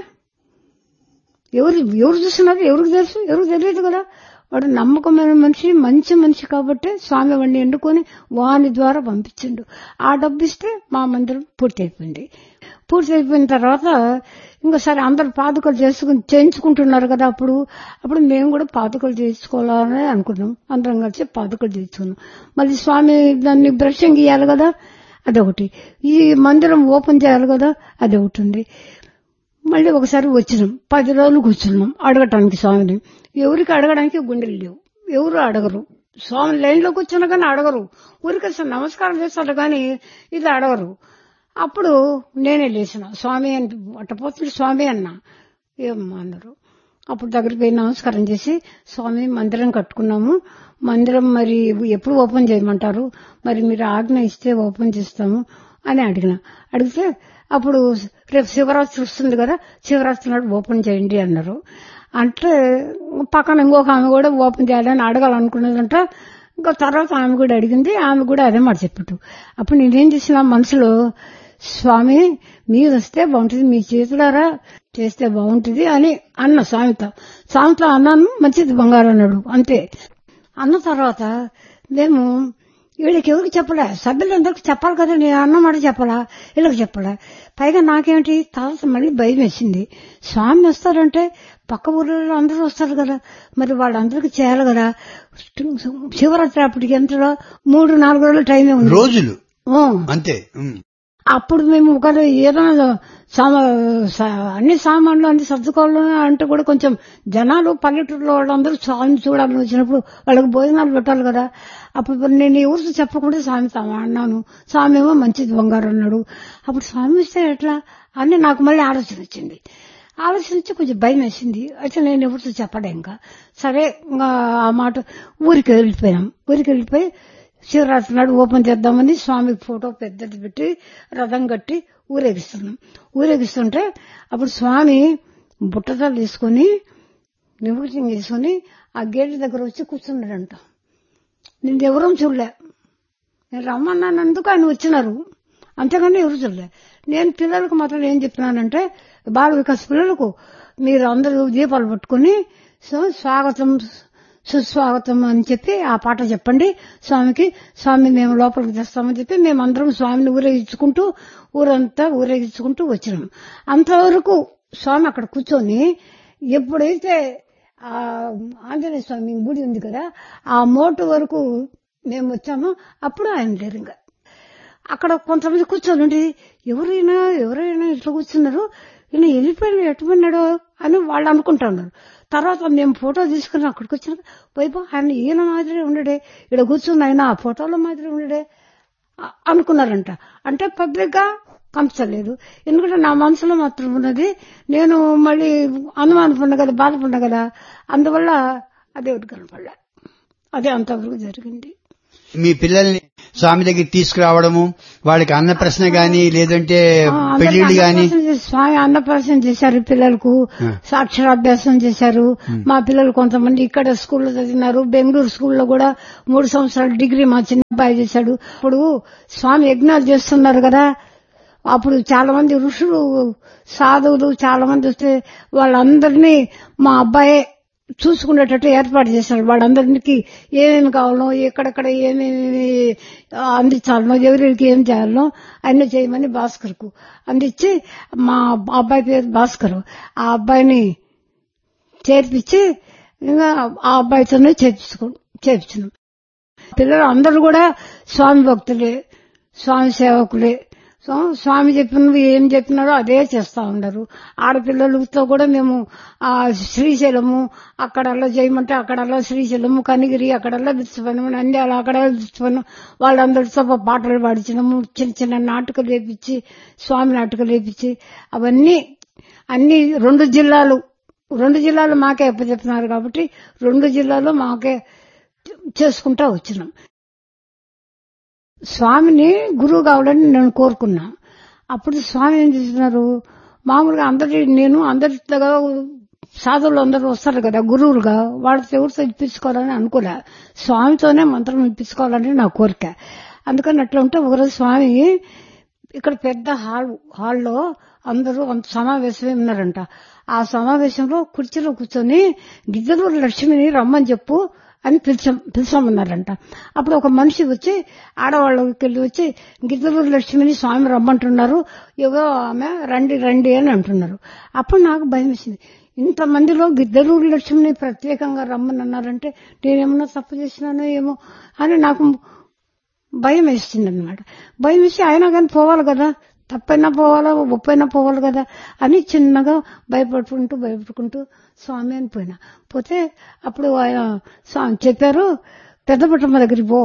ఎవరు ఎవరు చూస్తున్నారు ఎవరికి తెలుసు ఎవరికి తెలియదు కదా వాడు నమ్మకమైన మనిషి మంచి మనిషి కాబట్టి స్వామి వాడిని ఎన్నుకొని వాని ద్వారా పంపించిండు ఆ డబ్బు ఇస్తే మా మందిరం పూర్తి అయిపోయింది పూర్తి అయిపోయిన తర్వాత ఇంకా సరే అందరు పాదుకలు చేసుకుని చేయించుకుంటున్నారు కదా అప్పుడు అప్పుడు మేము కూడా పాదుకలు చేసుకోవాలని అనుకున్నాం అందరం కలిసి పాదుకలు చేసుకున్నాం మళ్ళీ స్వామి దాన్ని బ్రషింగ్ ఇవ్వాలి కదా అదొకటి ఈ మందిరం ఓపెన్ చేయాలి కదా అదొకటి ఉంది మళ్ళీ ఒకసారి వచ్చినాం పది రోజులు కూర్చున్నాం అడగటానికి స్వామిని ఎవరికి అడగడానికి గుండెలు లేవు ఎవరు అడగరు స్వామి లైన్లో కూర్చున్నా కానీ అడగరు ఊరికి అసలు నమస్కారం చేస్తారు కానీ ఇది అడగరు అప్పుడు నేనే లేచిన స్వామి అని అట్టపోతుంది స్వామి అన్నా ఏమ్మా అన్నారు అప్పుడు దగ్గరికి పోయి నమస్కారం చేసి స్వామి మందిరం కట్టుకున్నాము మందిరం మరి ఎప్పుడు ఓపెన్ చేయమంటారు మరి మీరు ఆజ్ఞ ఇస్తే ఓపెన్ చేస్తాము అని అడిగిన అడిగితే అప్పుడు రేపు శివరాత్రి వస్తుంది కదా శివరాత్రి నాడు ఓపెన్ చేయండి అన్నారు అంటే పక్కన ఇంకొక ఆమె కూడా ఓపెన్ చేయాలని అడగాలనుకున్నదంట ఇంకా తర్వాత ఆమె కూడా అడిగింది ఆమె కూడా అదే మాట చెప్పట్టు అప్పుడు నేనేం చేసిన మనసులో స్వామి మీరు వస్తే బాగుంటుంది మీ చేతులారా చేస్తే బాగుంటుంది అని అన్న స్వామితో స్వామితో అన్నాను మంచిది బంగారం అన్నాడు అంతే అన్న తర్వాత మేము వీళ్ళకి ఎవరికి చెప్పలే సభ్యులందరికీ చెప్పాలి కదా నేను అన్నమాట చెప్పాలా వీళ్ళకి చెప్పలే పైగా నాకేమిటి తర్వాత మళ్ళీ భయం వేసింది స్వామి వస్తారంటే పక్క ఊళ్ళో అందరూ వస్తారు కదా మరి వాళ్ళందరికీ చేయాలి కదా శివరాత్రి అప్పటికి ఎంత మూడు నాలుగు రోజులు టైమే ఉంది రోజులు ఓ. అంతే ఉమ్. అప్పుడు మేము ఒక ఏదైనా సామా సా- అన్ని సామాన్లు అన్ని సర్దుకోవాలి అంటే కూడా కొంచెం జనాలు పల్లెటూరులో వాళ్ళందరూ స్వామి చూడాలని వచ్చినప్పుడు వాళ్ళకి భోజనాలు పెట్టాలి కదా అప్పుడు నేను ఎవరితో చెప్పకుండా స్వామి తాము అన్నాను స్వామి ఏమో మంచిది బంగారు అన్నాడు అప్పుడు స్వామి ఇస్తే ఎట్లా అని నాకు మళ్ళీ ఆలోచన వచ్చింది ఆలోచన వచ్చి కొంచెం భయం వేసింది అయితే నేను ఎవరితో చెప్పలే ఇంకా సరే ఇంకా ఆ మాట ఊరికి వెళ్ళిపోయాం ఊరికి వెళ్ళిపోయి శివరాత్రి నాడు ఓపెన్ చేద్దామని స్వామి ఫోటో పెద్దది పెట్టి రథం కట్టి ఊరేగిస్తున్నాం ఊరేగిస్తుంటే అప్పుడు స్వామి బుట్టతలు తీసుకొని నిమజ్జనం చేసుకొని ఆ గేట్ దగ్గర వచ్చి కూర్చున్నాడంట నేను ఎవరూ చూడలే నేను రమ్మన్నానందుకు ఆయన వచ్చినారు అంతేగాని ఎవరు చూడలే నేను పిల్లలకు మాత్రం ఏం చెప్తున్నానంటే బాల వికాస్ పిల్లలకు మీరు అందరూ దీపాలు పట్టుకుని సో స్వాగతం సుస్వాగతం అని చెప్పి ఆ పాట చెప్పండి స్వామికి స్వామి మేము లోపలికి తెస్తామని చెప్పి మేమందరం స్వామిని ఊరేగించుకుంటూ ఊరంతా ఊరేగించుకుంటూ వచ్చినాం అంతవరకు స్వామి అక్కడ కూర్చొని ఎప్పుడైతే ఆ ఆంజనేయ స్వామి గుడి ఉంది కదా ఆ మోటు వరకు మేము వచ్చామో అప్పుడు ఆయన లేరు ఇంకా అక్కడ కొంతమంది కూర్చొని ఉండి ఎవరైనా ఎవరైనా ఇట్లా కూర్చున్నారు ఈయన వెళ్ళిపోయాడు ఎట్టుపోయినాడో అని వాళ్ళు అనుకుంటున్నారు తర్వాత మేము ఫోటో తీసుకుని అక్కడికి వచ్చిన వైపు ఆయన ఈయన మాదిరి ఉండడే ఇక్కడ కూర్చుని ఆయన ఆ ఫోటోలో మాదిరి ఉండడే అ- అనుకున్నారంట అంటే పబ్లిక్ గా కంపలేదు ఎందుకంటే నా మనసులో మాత్రం ఉన్నది నేను మళ్ళీ అనుమానపడిన కదా బాధపడిన కదా అందువల్ల అదే ఒకటి కనపడలే అదే అంతవరకు జరిగింది మీ పిల్లల్ని స్వామి దగ్గర తీసుకురావడము వాళ్ళకి అన్న ప్రశ్న గాని లేదంటే ఆ, అందరికీ పెళ్లిళ్ళు గాని అన్నప్రాసన చేసి- స్వామి అన్నప్రాసన చేశారు పిల్లలకు ఆ. సాక్షరాభ్యాసం చేశారు మా పిల్లలు కొంతమంది ఇక్కడ స్కూల్లో చదివినారు బెంగళూరు స్కూల్లో కూడా మూడు సంవత్సరాలు డిగ్రీ మా చిన్న అబ్బాయి చేశాడు ఇప్పుడు స్వామి యజ్ఞాలు చేస్తున్నారు కదా అప్పుడు చాలా మంది ఋషులు సాధువులు చాలా మంది వస్తే వాళ్ళందరినీ మా అబ్బాయే చూసుకునేటట్టు ఏర్పాటు చేశాడు వాళ్ళందరికీ ఏమేమి కావాలో ఎక్కడెక్కడ ఏమేమి అందించాలనో ఎవరికి ఏం చేయాలనో అన్ని చేయమని భాస్కర్కు అందించి మా అబ్బాయి పేరు భాస్కర్ ఆ అబ్బాయిని చేర్పించి ఇంకా ఆ అబ్బాయితోనే చేర్పించుకో చేర్పించినాం పిల్లలు అందరూ కూడా స్వామి భక్తులే స్వామి సేవకులే సో స్వామి చెప్పినవి ఏం చెప్పినారో అదే చేస్తా ఉన్నారు ఆడపిల్లలతో కూడా మేము ఆ శ్రీశైలము అక్కడల్లా చేయమంటే అక్కడల్లా శ్రీశైలము కనిగిరి అక్కడల్లా పిలుచుకున్నాము నంద్యాల అక్కడ పిలుచుకున్నాం వాళ్ళందరితో పాటలు పాడించినాము చిన్న చిన్న నాటకాలు వేపించి స్వామి నాటకాలు వేపించి అవన్నీ అన్ని రెండు జిల్లాలు రెండు జిల్లాలు మాకే అప్పచెప్తున్నారు కాబట్టి రెండు జిల్లాలు మాకే చేసుకుంటా వచ్చినాం స్వామిని గురువు కావాలని నేను కోరుకున్నా అప్పుడు స్వామి ఏం చేస్తున్నారు మామూలుగా అందరి నేను అందరిగా సాధువులు అందరూ వస్తారు కదా గురువులుగా వాళ్ళతో ఎవరితో ఇప్పించుకోవాలని అనుకోలే స్వామితోనే మంత్రం ఇప్పించుకోవాలని నా కోరిక అందుకని అట్లా ఉంటే ఒకరోజు స్వామి ఇక్కడ పెద్ద హాల్ హాల్లో అందరూ అంత సమావేశమే ఉన్నారంట ఆ సమావేశంలో కుర్చీలో కూర్చొని గిద్దలూరు లక్ష్మిని రమ్మని చెప్పు అని పిలిచం పిలిచామన్నారంట అప్పుడు ఒక మనిషి వచ్చి ఆడవాళ్ళకి వెళ్ళి వచ్చి గిద్దలూరు లక్ష్మిని స్వామి రమ్మంటున్నారు యోగో ఆమె రండి రండి అని అంటున్నారు అప్పుడు నాకు భయం వేసింది ఇంతమందిలో గిద్దలూరు లక్ష్మిని ప్రత్యేకంగా రమ్మని అన్నారంటే నేనేమన్నా తప్పు చేసినానో ఏమో అని నాకు భయం వేస్తుంది అనమాట భయం వేసి అయినా కానీ పోవాలి కదా తప్పైనా పోవాలా ఒప్పైనా పోవాలి కదా అని చిన్నగా భయపడుకుంటూ భయపడుకుంటూ స్వామి అని పోయినా పోతే అప్పుడు ఆయన స్వామి చెప్పారు పెద్దపట్టమ్మ దగ్గరికి పో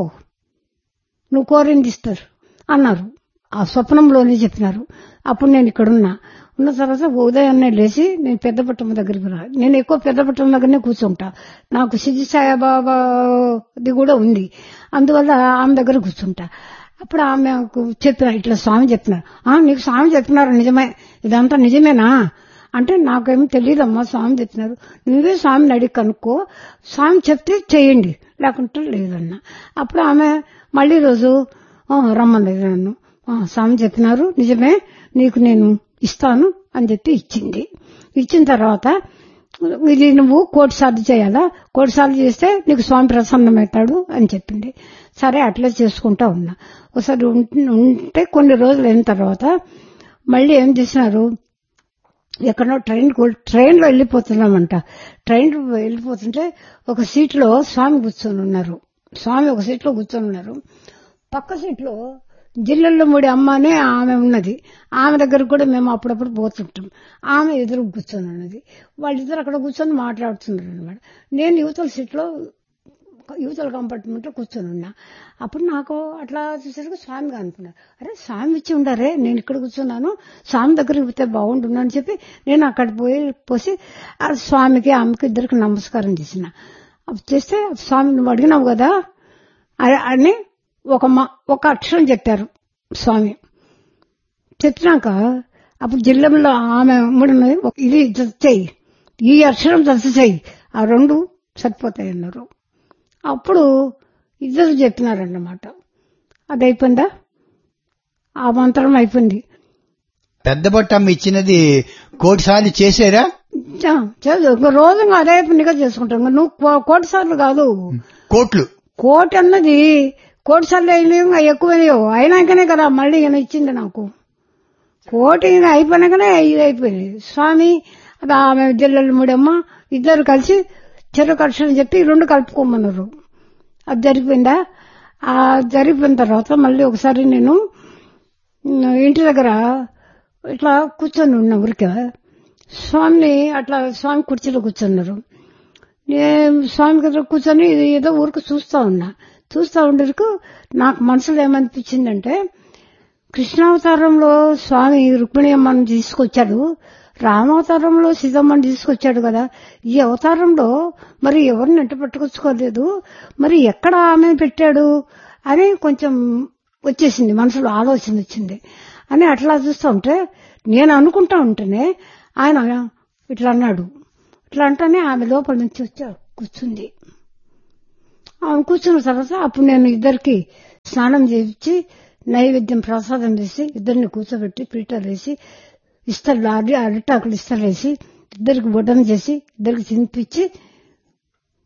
నువ్వు కోరింది ఇస్తారు అన్నారు ఆ స్వప్నంలోనే చెప్పినారు అప్పుడు నేను ఇక్కడ ఉన్నా ఉన్న తర్వాత ఉదయాన్నే లేచి నేను పెద్దపట్టమ్మ దగ్గరికి రా నేను ఎక్కువ పెద్దపట్టమ్మ దగ్గరనే కూర్చుంటా నాకు సిద్ధి సాయిబాబాది కూడా ఉంది అందువల్ల ఆమె దగ్గర కూర్చుంటా అప్పుడు ఆమె చెప్పిన ఇట్లా స్వామి చెప్పినారు ఆ నీకు స్వామి చెప్పినారు నిజమే ఇదంతా నిజమేనా అంటే నాకేం తెలియదమ్మా స్వామి చెప్పినారు నువ్వే స్వామిని అడిగి కనుక్కో స్వామి చెప్తే చేయండి లేకుంటే లేదన్నా అప్పుడు ఆమె మళ్ళీ రోజు "ఆ, రమ్మన్నది నన్ను "ఆ, స్వామి చెప్పినారు నిజమే నీకు నేను ఇస్తాను అని చెప్పి ఇచ్చింది ఇచ్చిన తర్వాత ఇది నువ్వు కోటి సార్లు చేయాలా కోటి సార్లు చేస్తే నీకు స్వామి ప్రసన్నమవుతాడు అని చెప్పింది సరే అట్లే చేసుకుంటా ఉన్నా ఒకసారి ఉం- ఉంటే కొన్ని రోజులు అయిన తర్వాత మళ్ళీ ఏం చేసినారు ఎక్కడో ట్రైన్ ట్రైన్లో వెళ్ళిపోతున్నామంట ట్రైన్ వెళ్ళిపోతుంటే ఒక సీట్లో స్వామి కూర్చొని ఉన్నారు స్వామి ఒక సీట్లో కూర్చొని ఉన్నారు పక్క సీట్లో జిల్లల్లో ముడి అమ్మ అనే ఆమె ఉన్నది ఆమె దగ్గర కూడా మేము అప్పుడప్పుడు పోతుంటాం ఆమె ఎదురు కూర్చొని ఉన్నది వాళ్ళిద్దరు అక్కడ కూర్చొని మాట్లాడుతున్నారు అనమాట నేను యువతల సీట్లో యువతల కంపార్ట్మెంట్ లో కూర్చొని ఉన్నా అప్పుడు నాకు అట్లా చూసేసరికి స్వామి అనుకున్నారు అరే స్వామి ఇచ్చి ఉండారే నేను ఇక్కడ కూర్చున్నాను స్వామి దగ్గరికి పోతే బాగుండును అని చెప్పి నేను అక్కడ పోయి పోసి ఆ స్వామికి ఆమెకి ఇద్దరికి నమస్కారం చేసిన అప్పుడు చేస్తే స్వామి నువ్వు అడిగినావు కదా అ- అని ఒక మ- ఒక అక్షరం చెప్పారు స్వామి చెప్పినాక అప్పుడు జిల్లాలో ఆమె ముడినది ఇది జత చెయ్యి ఈ అక్షరం జత చెయ్యి ఆ రెండు సరిపోతాయి అన్నారు అప్పుడు ఇద్దరు చెప్పినారన్నమాట అది అయిపోయిందా ఆ మంత్రం అయిపోయింది పెద్ద బొట్టమ్మ ఇచ్చినది కోటి సార్లు చేశారా చా- చదువు ఇంకో రోజు ఇంకా అదే పనిగా చేసుకుంటాం ఇంకా నువ్వు కో- కోటి సార్లు కాదు కోట్లు కోటి అన్నది కోటి సార్లు అయినాయి ఇంకా ఎక్కువైనాయో అయినాకనే కదా మళ్ళీ ఈయన ఇచ్చింది నాకు కోటి ఇంకా అయిపోయినాకనే ఇది అయిపోయింది స్వామి అది ఆమె జిల్లల ముడమ్మ ఇద్దరు కలిసి చెరుకు అక్షరం చెప్పి ఈ రెండు కలుపుకోమన్నారు అది జరిగిపోయిందా ఆ జరిగిపోయిన తర్వాత మళ్ళీ ఒకసారి నేను ఉమ్, ఇంటి దగ్గర ఇట్లా కూర్చొని ఉన్నా ఊరికే స్వామిని అట్లా స్వామి కుర్చీలో కూర్చున్నారు నేను స్వామి దగ్గర కూర్చొని ఇది ఏదో ఊరికి చూస్తా ఉన్నా చూస్తా ఉండేందుకు నాకు మనసులో ఏమనిపించిందంటే కృష్ణావతారంలో స్వామి రుక్మిణి అమ్మని తీసుకొచ్చాడు రామావతారంలో సీతమ్మని తీసుకొచ్చాడు కదా ఈ అవతారంలో మరి ఎవరిని ఎంట పట్టుకొచ్చుకోలేదు మరి ఎక్కడ ఆమె పెట్టాడు అని కొంచెం వచ్చేసింది మనసులో ఆలోచన వచ్చింది అని అట్లా చూస్తూ ఉంటే నేను అనుకుంటా ఉంటేనే ఆయన ఇట్లా అన్నాడు ఇట్లా అంటేనే ఆమె లోపల నుంచి వచ్చి కూర్చుంది ఆమె కూర్చున్న తర్వాత అప్పుడు నేను ఇద్దరికి స్నానం చేయించి నైవేద్యం ప్రసాదం చేసి ఇద్దరిని కూర్చోబెట్టి పీటలు వేసి ఇస్తర్లు అరి అరిటాకులు ఇస్తర్లు వేసి ఇద్దరికి బొడ్డం చేసి ఇద్దరికి తినిపించి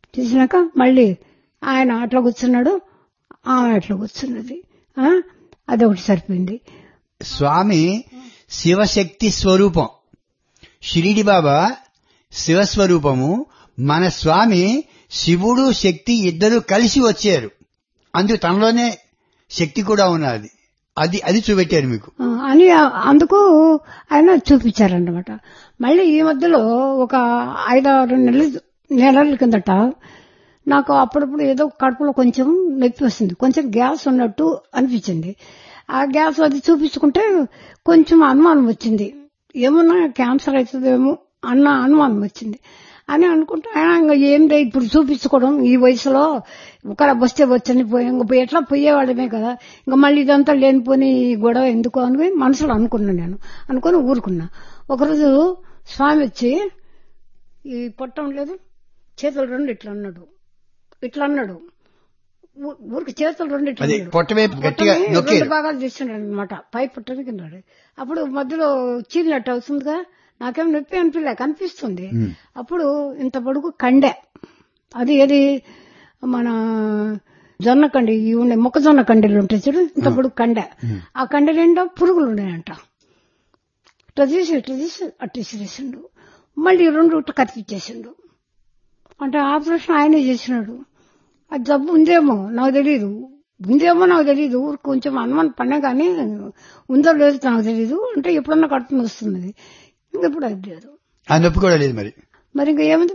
తీసినాక మళ్ళీ ఆయన అట్లా కూర్చున్నాడు ఆమె అట్లా కూర్చున్నది ఆ? అదొకటి సరిపోయింది స్వామి శివశక్తి స్వరూపం షిరిడి బాబా శివస్వరూపము మన స్వామి శివుడు శక్తి ఇద్దరు కలిసి వచ్చారు అందుకు తనలోనే శక్తి కూడా ఉన్నది అది అది చూపెట్టారు మీకు ఆ, అని ఆ- అందుకు ఆయన చూపించారన్నమాట మళ్ళీ ఈ మధ్యలో ఒక ఐదారు నెలల నెలల కిందట నాకు అప్పుడప్పుడు ఏదో కడుపులో కొంచెం నొప్పి వస్తుంది కొంచెం గ్యాస్ ఉన్నట్టు అనిపించింది ఆ గ్యాస్ అది చూపించుకుంటే కొంచెం అనుమానం వచ్చింది ఏమన్నా క్యాన్సర్ అవుతుందేమో అన్న అనుమానం వచ్చింది అని అనుకుంటే ఆయన ఇంకా ఏంటి ఇప్పుడు చూపించుకోవడం ఈ వయసులో ఒక వస్తే వచ్చని పోయి ఇంక పోయి ఎట్లా పోయేవాడమే కదా ఇంకా మళ్ళీ ఇదంతా లేనిపోని ఈ గొడవ ఎందుకు అని మనసులో అనుకున్నా నేను అనుకుని ఊరుకున్నా ఒకరోజు స్వామి వచ్చి ఈ పొట్టం లేదు చేతులు రెండు ఇట్లా అన్నాడు ఇట్లా అన్నాడు ఊ- ఊరికి చేతులు రెండు ఇట్లా అది అన్నాడు. పొట్ట వైపు గట్టిగా పొట్టని నొక్కారు రెండు భాగాలు చేస్తున్నాడు అనమాట పై పుట్టని కింద అప్పుడు మధ్యలో చీలినట్టు అవుతుందిగా నాకేం నొప్పి అనిపించలే కనిపిస్తుంది ఉమ్. అప్పుడు ఇంత పొడుగు కండె అది ఏది మన జొన్న కండి ఇవి ఉన్నాయి మొక్కజొన్న కండెలు ఉంటాయి చూడు ఇంత పొడుగు కండె ఆ కండె నిండా పురుగులు ఉన్నాయంట ఇట్లా తీసి ఇట్లా తీసి అట్టు తీసేసిండు మళ్ళీ రెండు ఇట్లా కత్తిచ్చేసిండు అంటే ఆపరేషన్ ఆయనే చేసినాడు అది జబ్బు ఉందేమో నాకు తెలియదు ఉందేమో నాకు తెలియదు ఊరికి కొంచెం అనుమానం పడినా కానీ ఉందో లేదో నాకు తెలియదు అంటే ఎప్పుడన్నా కడుపుని వస్తుంది ఇంకెప్పుడు అది లేదు ఆ నొప్పి కూడా లేదు మరి మరి ఇంకా ఏముంది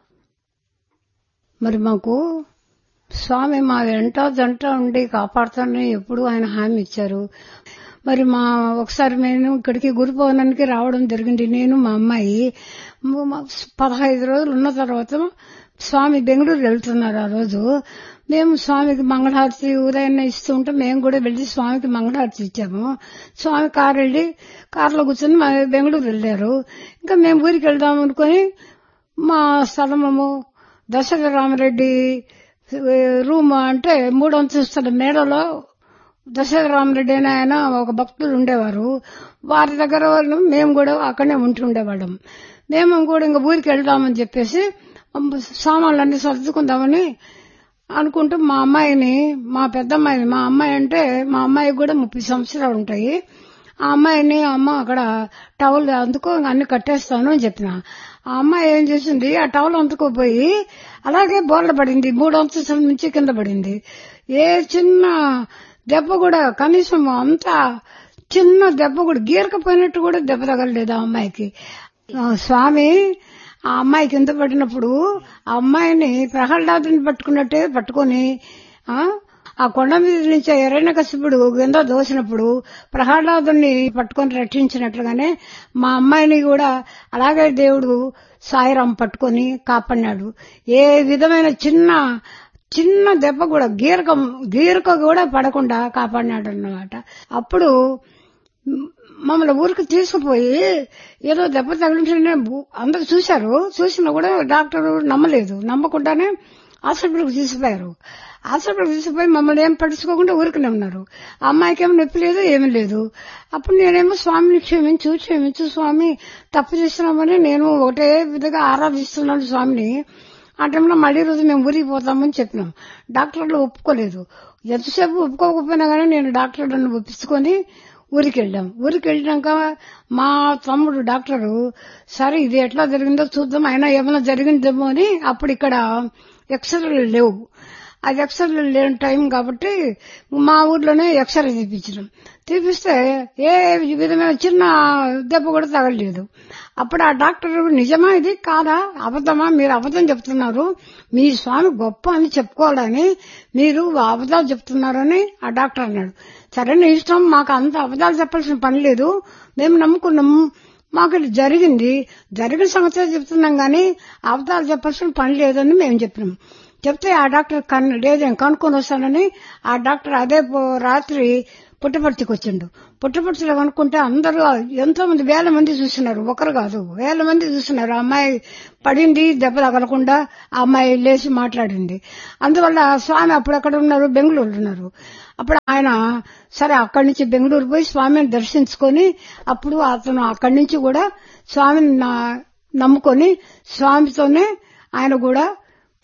మరి మాకు స్వామి మా వెంట జంట ఉండి కాపాడుతానని ఎప్పుడు ఆయన హామీ ఇచ్చారు మరి మా ఒకసారి నేను ఇక్కడికి గురు భవనానికి రావడం జరిగింది నేను మా అమ్మాయి మ- మా పదహైదు రోజులు ఉన్న తర్వాత స్వామి బెంగళూరు వెళ్తున్నారు ఆ రోజు మేము స్వామికి మంగళహారతి ఉదయాన్నే ఇస్తూ ఉంటే మేము కూడా వెళ్లి స్వామికి మంగళహారతి ఇచ్చాము స్వామి కారు వెళ్ళి కారులో కూర్చొని మా బెంగళూరు వెళ్ళారు ఇంకా మేము ఊరికి వెళ్దాం అనుకుని మా స్థలము దశరథ రామరెడ్డి రూమ్ అంటే మూడు అంతస్తుల మేడలో దశరథ రామరెడ్డి అని ఆయన ఒక భక్తులు ఉండేవారు వారి దగ్గర వాళ్ళు మేము కూడా అక్కడనే ఉంటుండేవాళ్ళం మేము కూడా ఇంకా ఊరికి వెళ్దామని చెప్పేసి సామాన్లన్నీ సర్దుకుందామని అనుకుంటూ మా అమ్మాయిని మా పెద్ద అమ్మాయిని మా అమ్మాయి అంటే మా అమ్మాయికి కూడా ముప్పై సంవత్సరాలు ఉంటాయి ఆ అమ్మాయిని అమ్మ అక్కడ టవల్ అందుకో అన్ని కట్టేస్తాను అని చెప్పిన ఆ అమ్మాయి ఏం చేసింది ఆ టవల్ అందుకోపోయి అలాగే బోర్ల పడింది మూడు అంతస్తుల నుంచి కింద పడింది ఏ చిన్న దెబ్బ కూడా కనీసం అంతా చిన్న దెబ్బ కూడా గీరకపోయినట్టు కూడా దెబ్బ తగలలేదు ఆ అమ్మాయికి ఆ, స్వామి ఆ అమ్మాయి కింద పడినప్పుడు ఆ అమ్మాయిని ప్రహ్లాదుని పట్టుకున్నట్టే పట్టుకొని ఆ ఆ కొండ మీద నుంచి ఎర్రన కసిపుడు కింద దోసినప్పుడు ప్రహ్లాదుని పట్టుకొని రక్షించినట్లుగానే మా అమ్మాయిని కూడా అలాగే దేవుడు సాయిరాం పట్టుకొని కాపాడినాడు ఏ విధమైన చిన్న చిన్న దెబ్బ కూడా గీరక గీరక కూడా పడకుండా కాపాడినాడు అన్నమాట అప్పుడు మమ్మల్ని ఊరికి తీసుకుపోయి ఏదో దెబ్బ తగిలించిన అందరు చూశారు చూసినా కూడా డాక్టర్ నమ్మలేదు నమ్మకుండానే హాస్పిటల్కి తీసుకుపోయారు హాస్పిటల్కి తీసుకుపోయి మమ్మల్ని ఏం పట్టించుకోకుండా ఊరికనే ఉన్నారు ఆ అమ్మాయికి ఏమో నొప్పి లేదు ఏమీ లేదు అప్పుడు నేనేమో స్వామిని క్షమించు క్షమించు స్వామి తప్పు చేస్తున్నామని నేను ఒకటే విధంగా ఆరాధిస్తున్నాను స్వామిని ఆ టైంలో మళ్ళీ రోజు మేము ఊరికి పోతామని చెప్పినాం డాక్టర్లు ఒప్పుకోలేదు ఎంతసేపు ఒప్పుకోకపోయినా కానీ నేను డాక్టర్లను ఒప్పించుకొని ఊరికి వెళ్ళాం ఊరికి వెళ్ళినాక మా తమ్ముడు డాక్టరు సరే ఇది ఎట్లా జరిగిందో చూద్దాం అయినా ఏమైనా జరిగిందేమో అని అప్పుడు ఇక్కడ ఎక్స్రేలు లేవు అది ఎక్స్రే లేని టైం కాబట్టి మా ఊర్లోనే ఎక్స్రే తీపించినాం తీపిస్తే ఏ విధమైన చిన్న దెబ్బ కూడా తగలలేదు అప్పుడు ఆ డాక్టర్ నిజమా ఇది కాదా అబద్ధమా మీరు అబద్ధం చెప్తున్నారు మీ స్వామి గొప్ప అని చెప్పుకోవాలని మీరు అబద్ధాలు చెప్తున్నారని ఆ డాక్టర్ అన్నాడు సరే నీ ఇష్టం మాకు అంత అబద్ధాలు చెప్పాల్సిన పని లేదు మేము నమ్ముకున్నాం మాకు ఇది జరిగింది జరిగిన సంగతి చెప్తున్నాం కానీ అబద్ధాలు చెప్పాల్సిన పని లేదని మేము చెప్పినాం చెప్తే ఆ డాక్టర్ కన్ లేదేం కనుక్కొని వస్తానని ఆ డాక్టర్ అదే పో- రాత్రి పుట్టపర్తికి వచ్చిండు పుట్టపర్తిలో కనుక్కుంటే అందరూ ఎంతో మంది వేల మంది చూస్తున్నారు ఒకరు కాదు వేల మంది చూస్తున్నారు ఆ అమ్మాయి పడింది దెబ్బ తగలకుండా ఆ అమ్మాయి లేచి మాట్లాడింది అందువల్ల స్వామి అప్పుడు ఎక్కడ ఉన్నారు బెంగళూరు ఉన్నారు అప్పుడు ఆయన సరే అక్కడి నుంచి బెంగళూరు పోయి స్వామిని దర్శించుకొని అప్పుడు అతను అక్కడి నుంచి కూడా స్వామిని నా- నమ్ముకొని స్వామితోనే ఆయన కూడా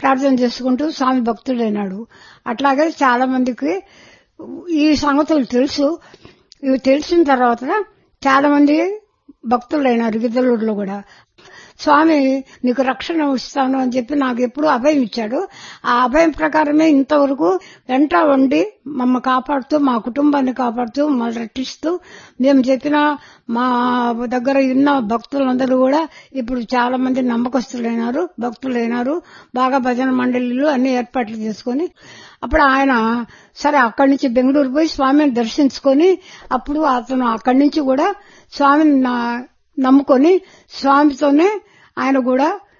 ప్రార్థన చేసుకుంటూ స్వామి భక్తుడైనాడు అట్లాగే చాలా మందికి ఈ సంగతులు తెలుసు ఇవి తెలిసిన తర్వాత చాలా మంది భక్తులైనారు గిద్దలూరులో కూడా స్వామి నీకు రక్షణ ఇస్తాను అని చెప్పి నాకు ఎప్పుడు అభయం ఇచ్చాడు ఆ అభయం ప్రకారమే ఇంతవరకు వెంట ఉండి మమ్మ కాపాడుతూ మా కుటుంబాన్ని కాపాడుతూ మమ్మల్ని రక్షిస్తూ మేము చెప్పిన మా దగ్గర ఉన్న భక్తులందరూ కూడా ఇప్పుడు చాలా మంది నమ్మకస్తులైనారు భక్తులైనారు బాగా భజన మండలిలు అన్ని ఏర్పాట్లు చేసుకుని అప్పుడు ఆయన సరే అక్కడి నుంచి బెంగళూరు పోయి స్వామిని దర్శించుకొని అప్పుడు అతను అక్కడి నుంచి కూడా స్వామిని నా- నమ్ముకొని స్వామితోనే ఆయన కూడా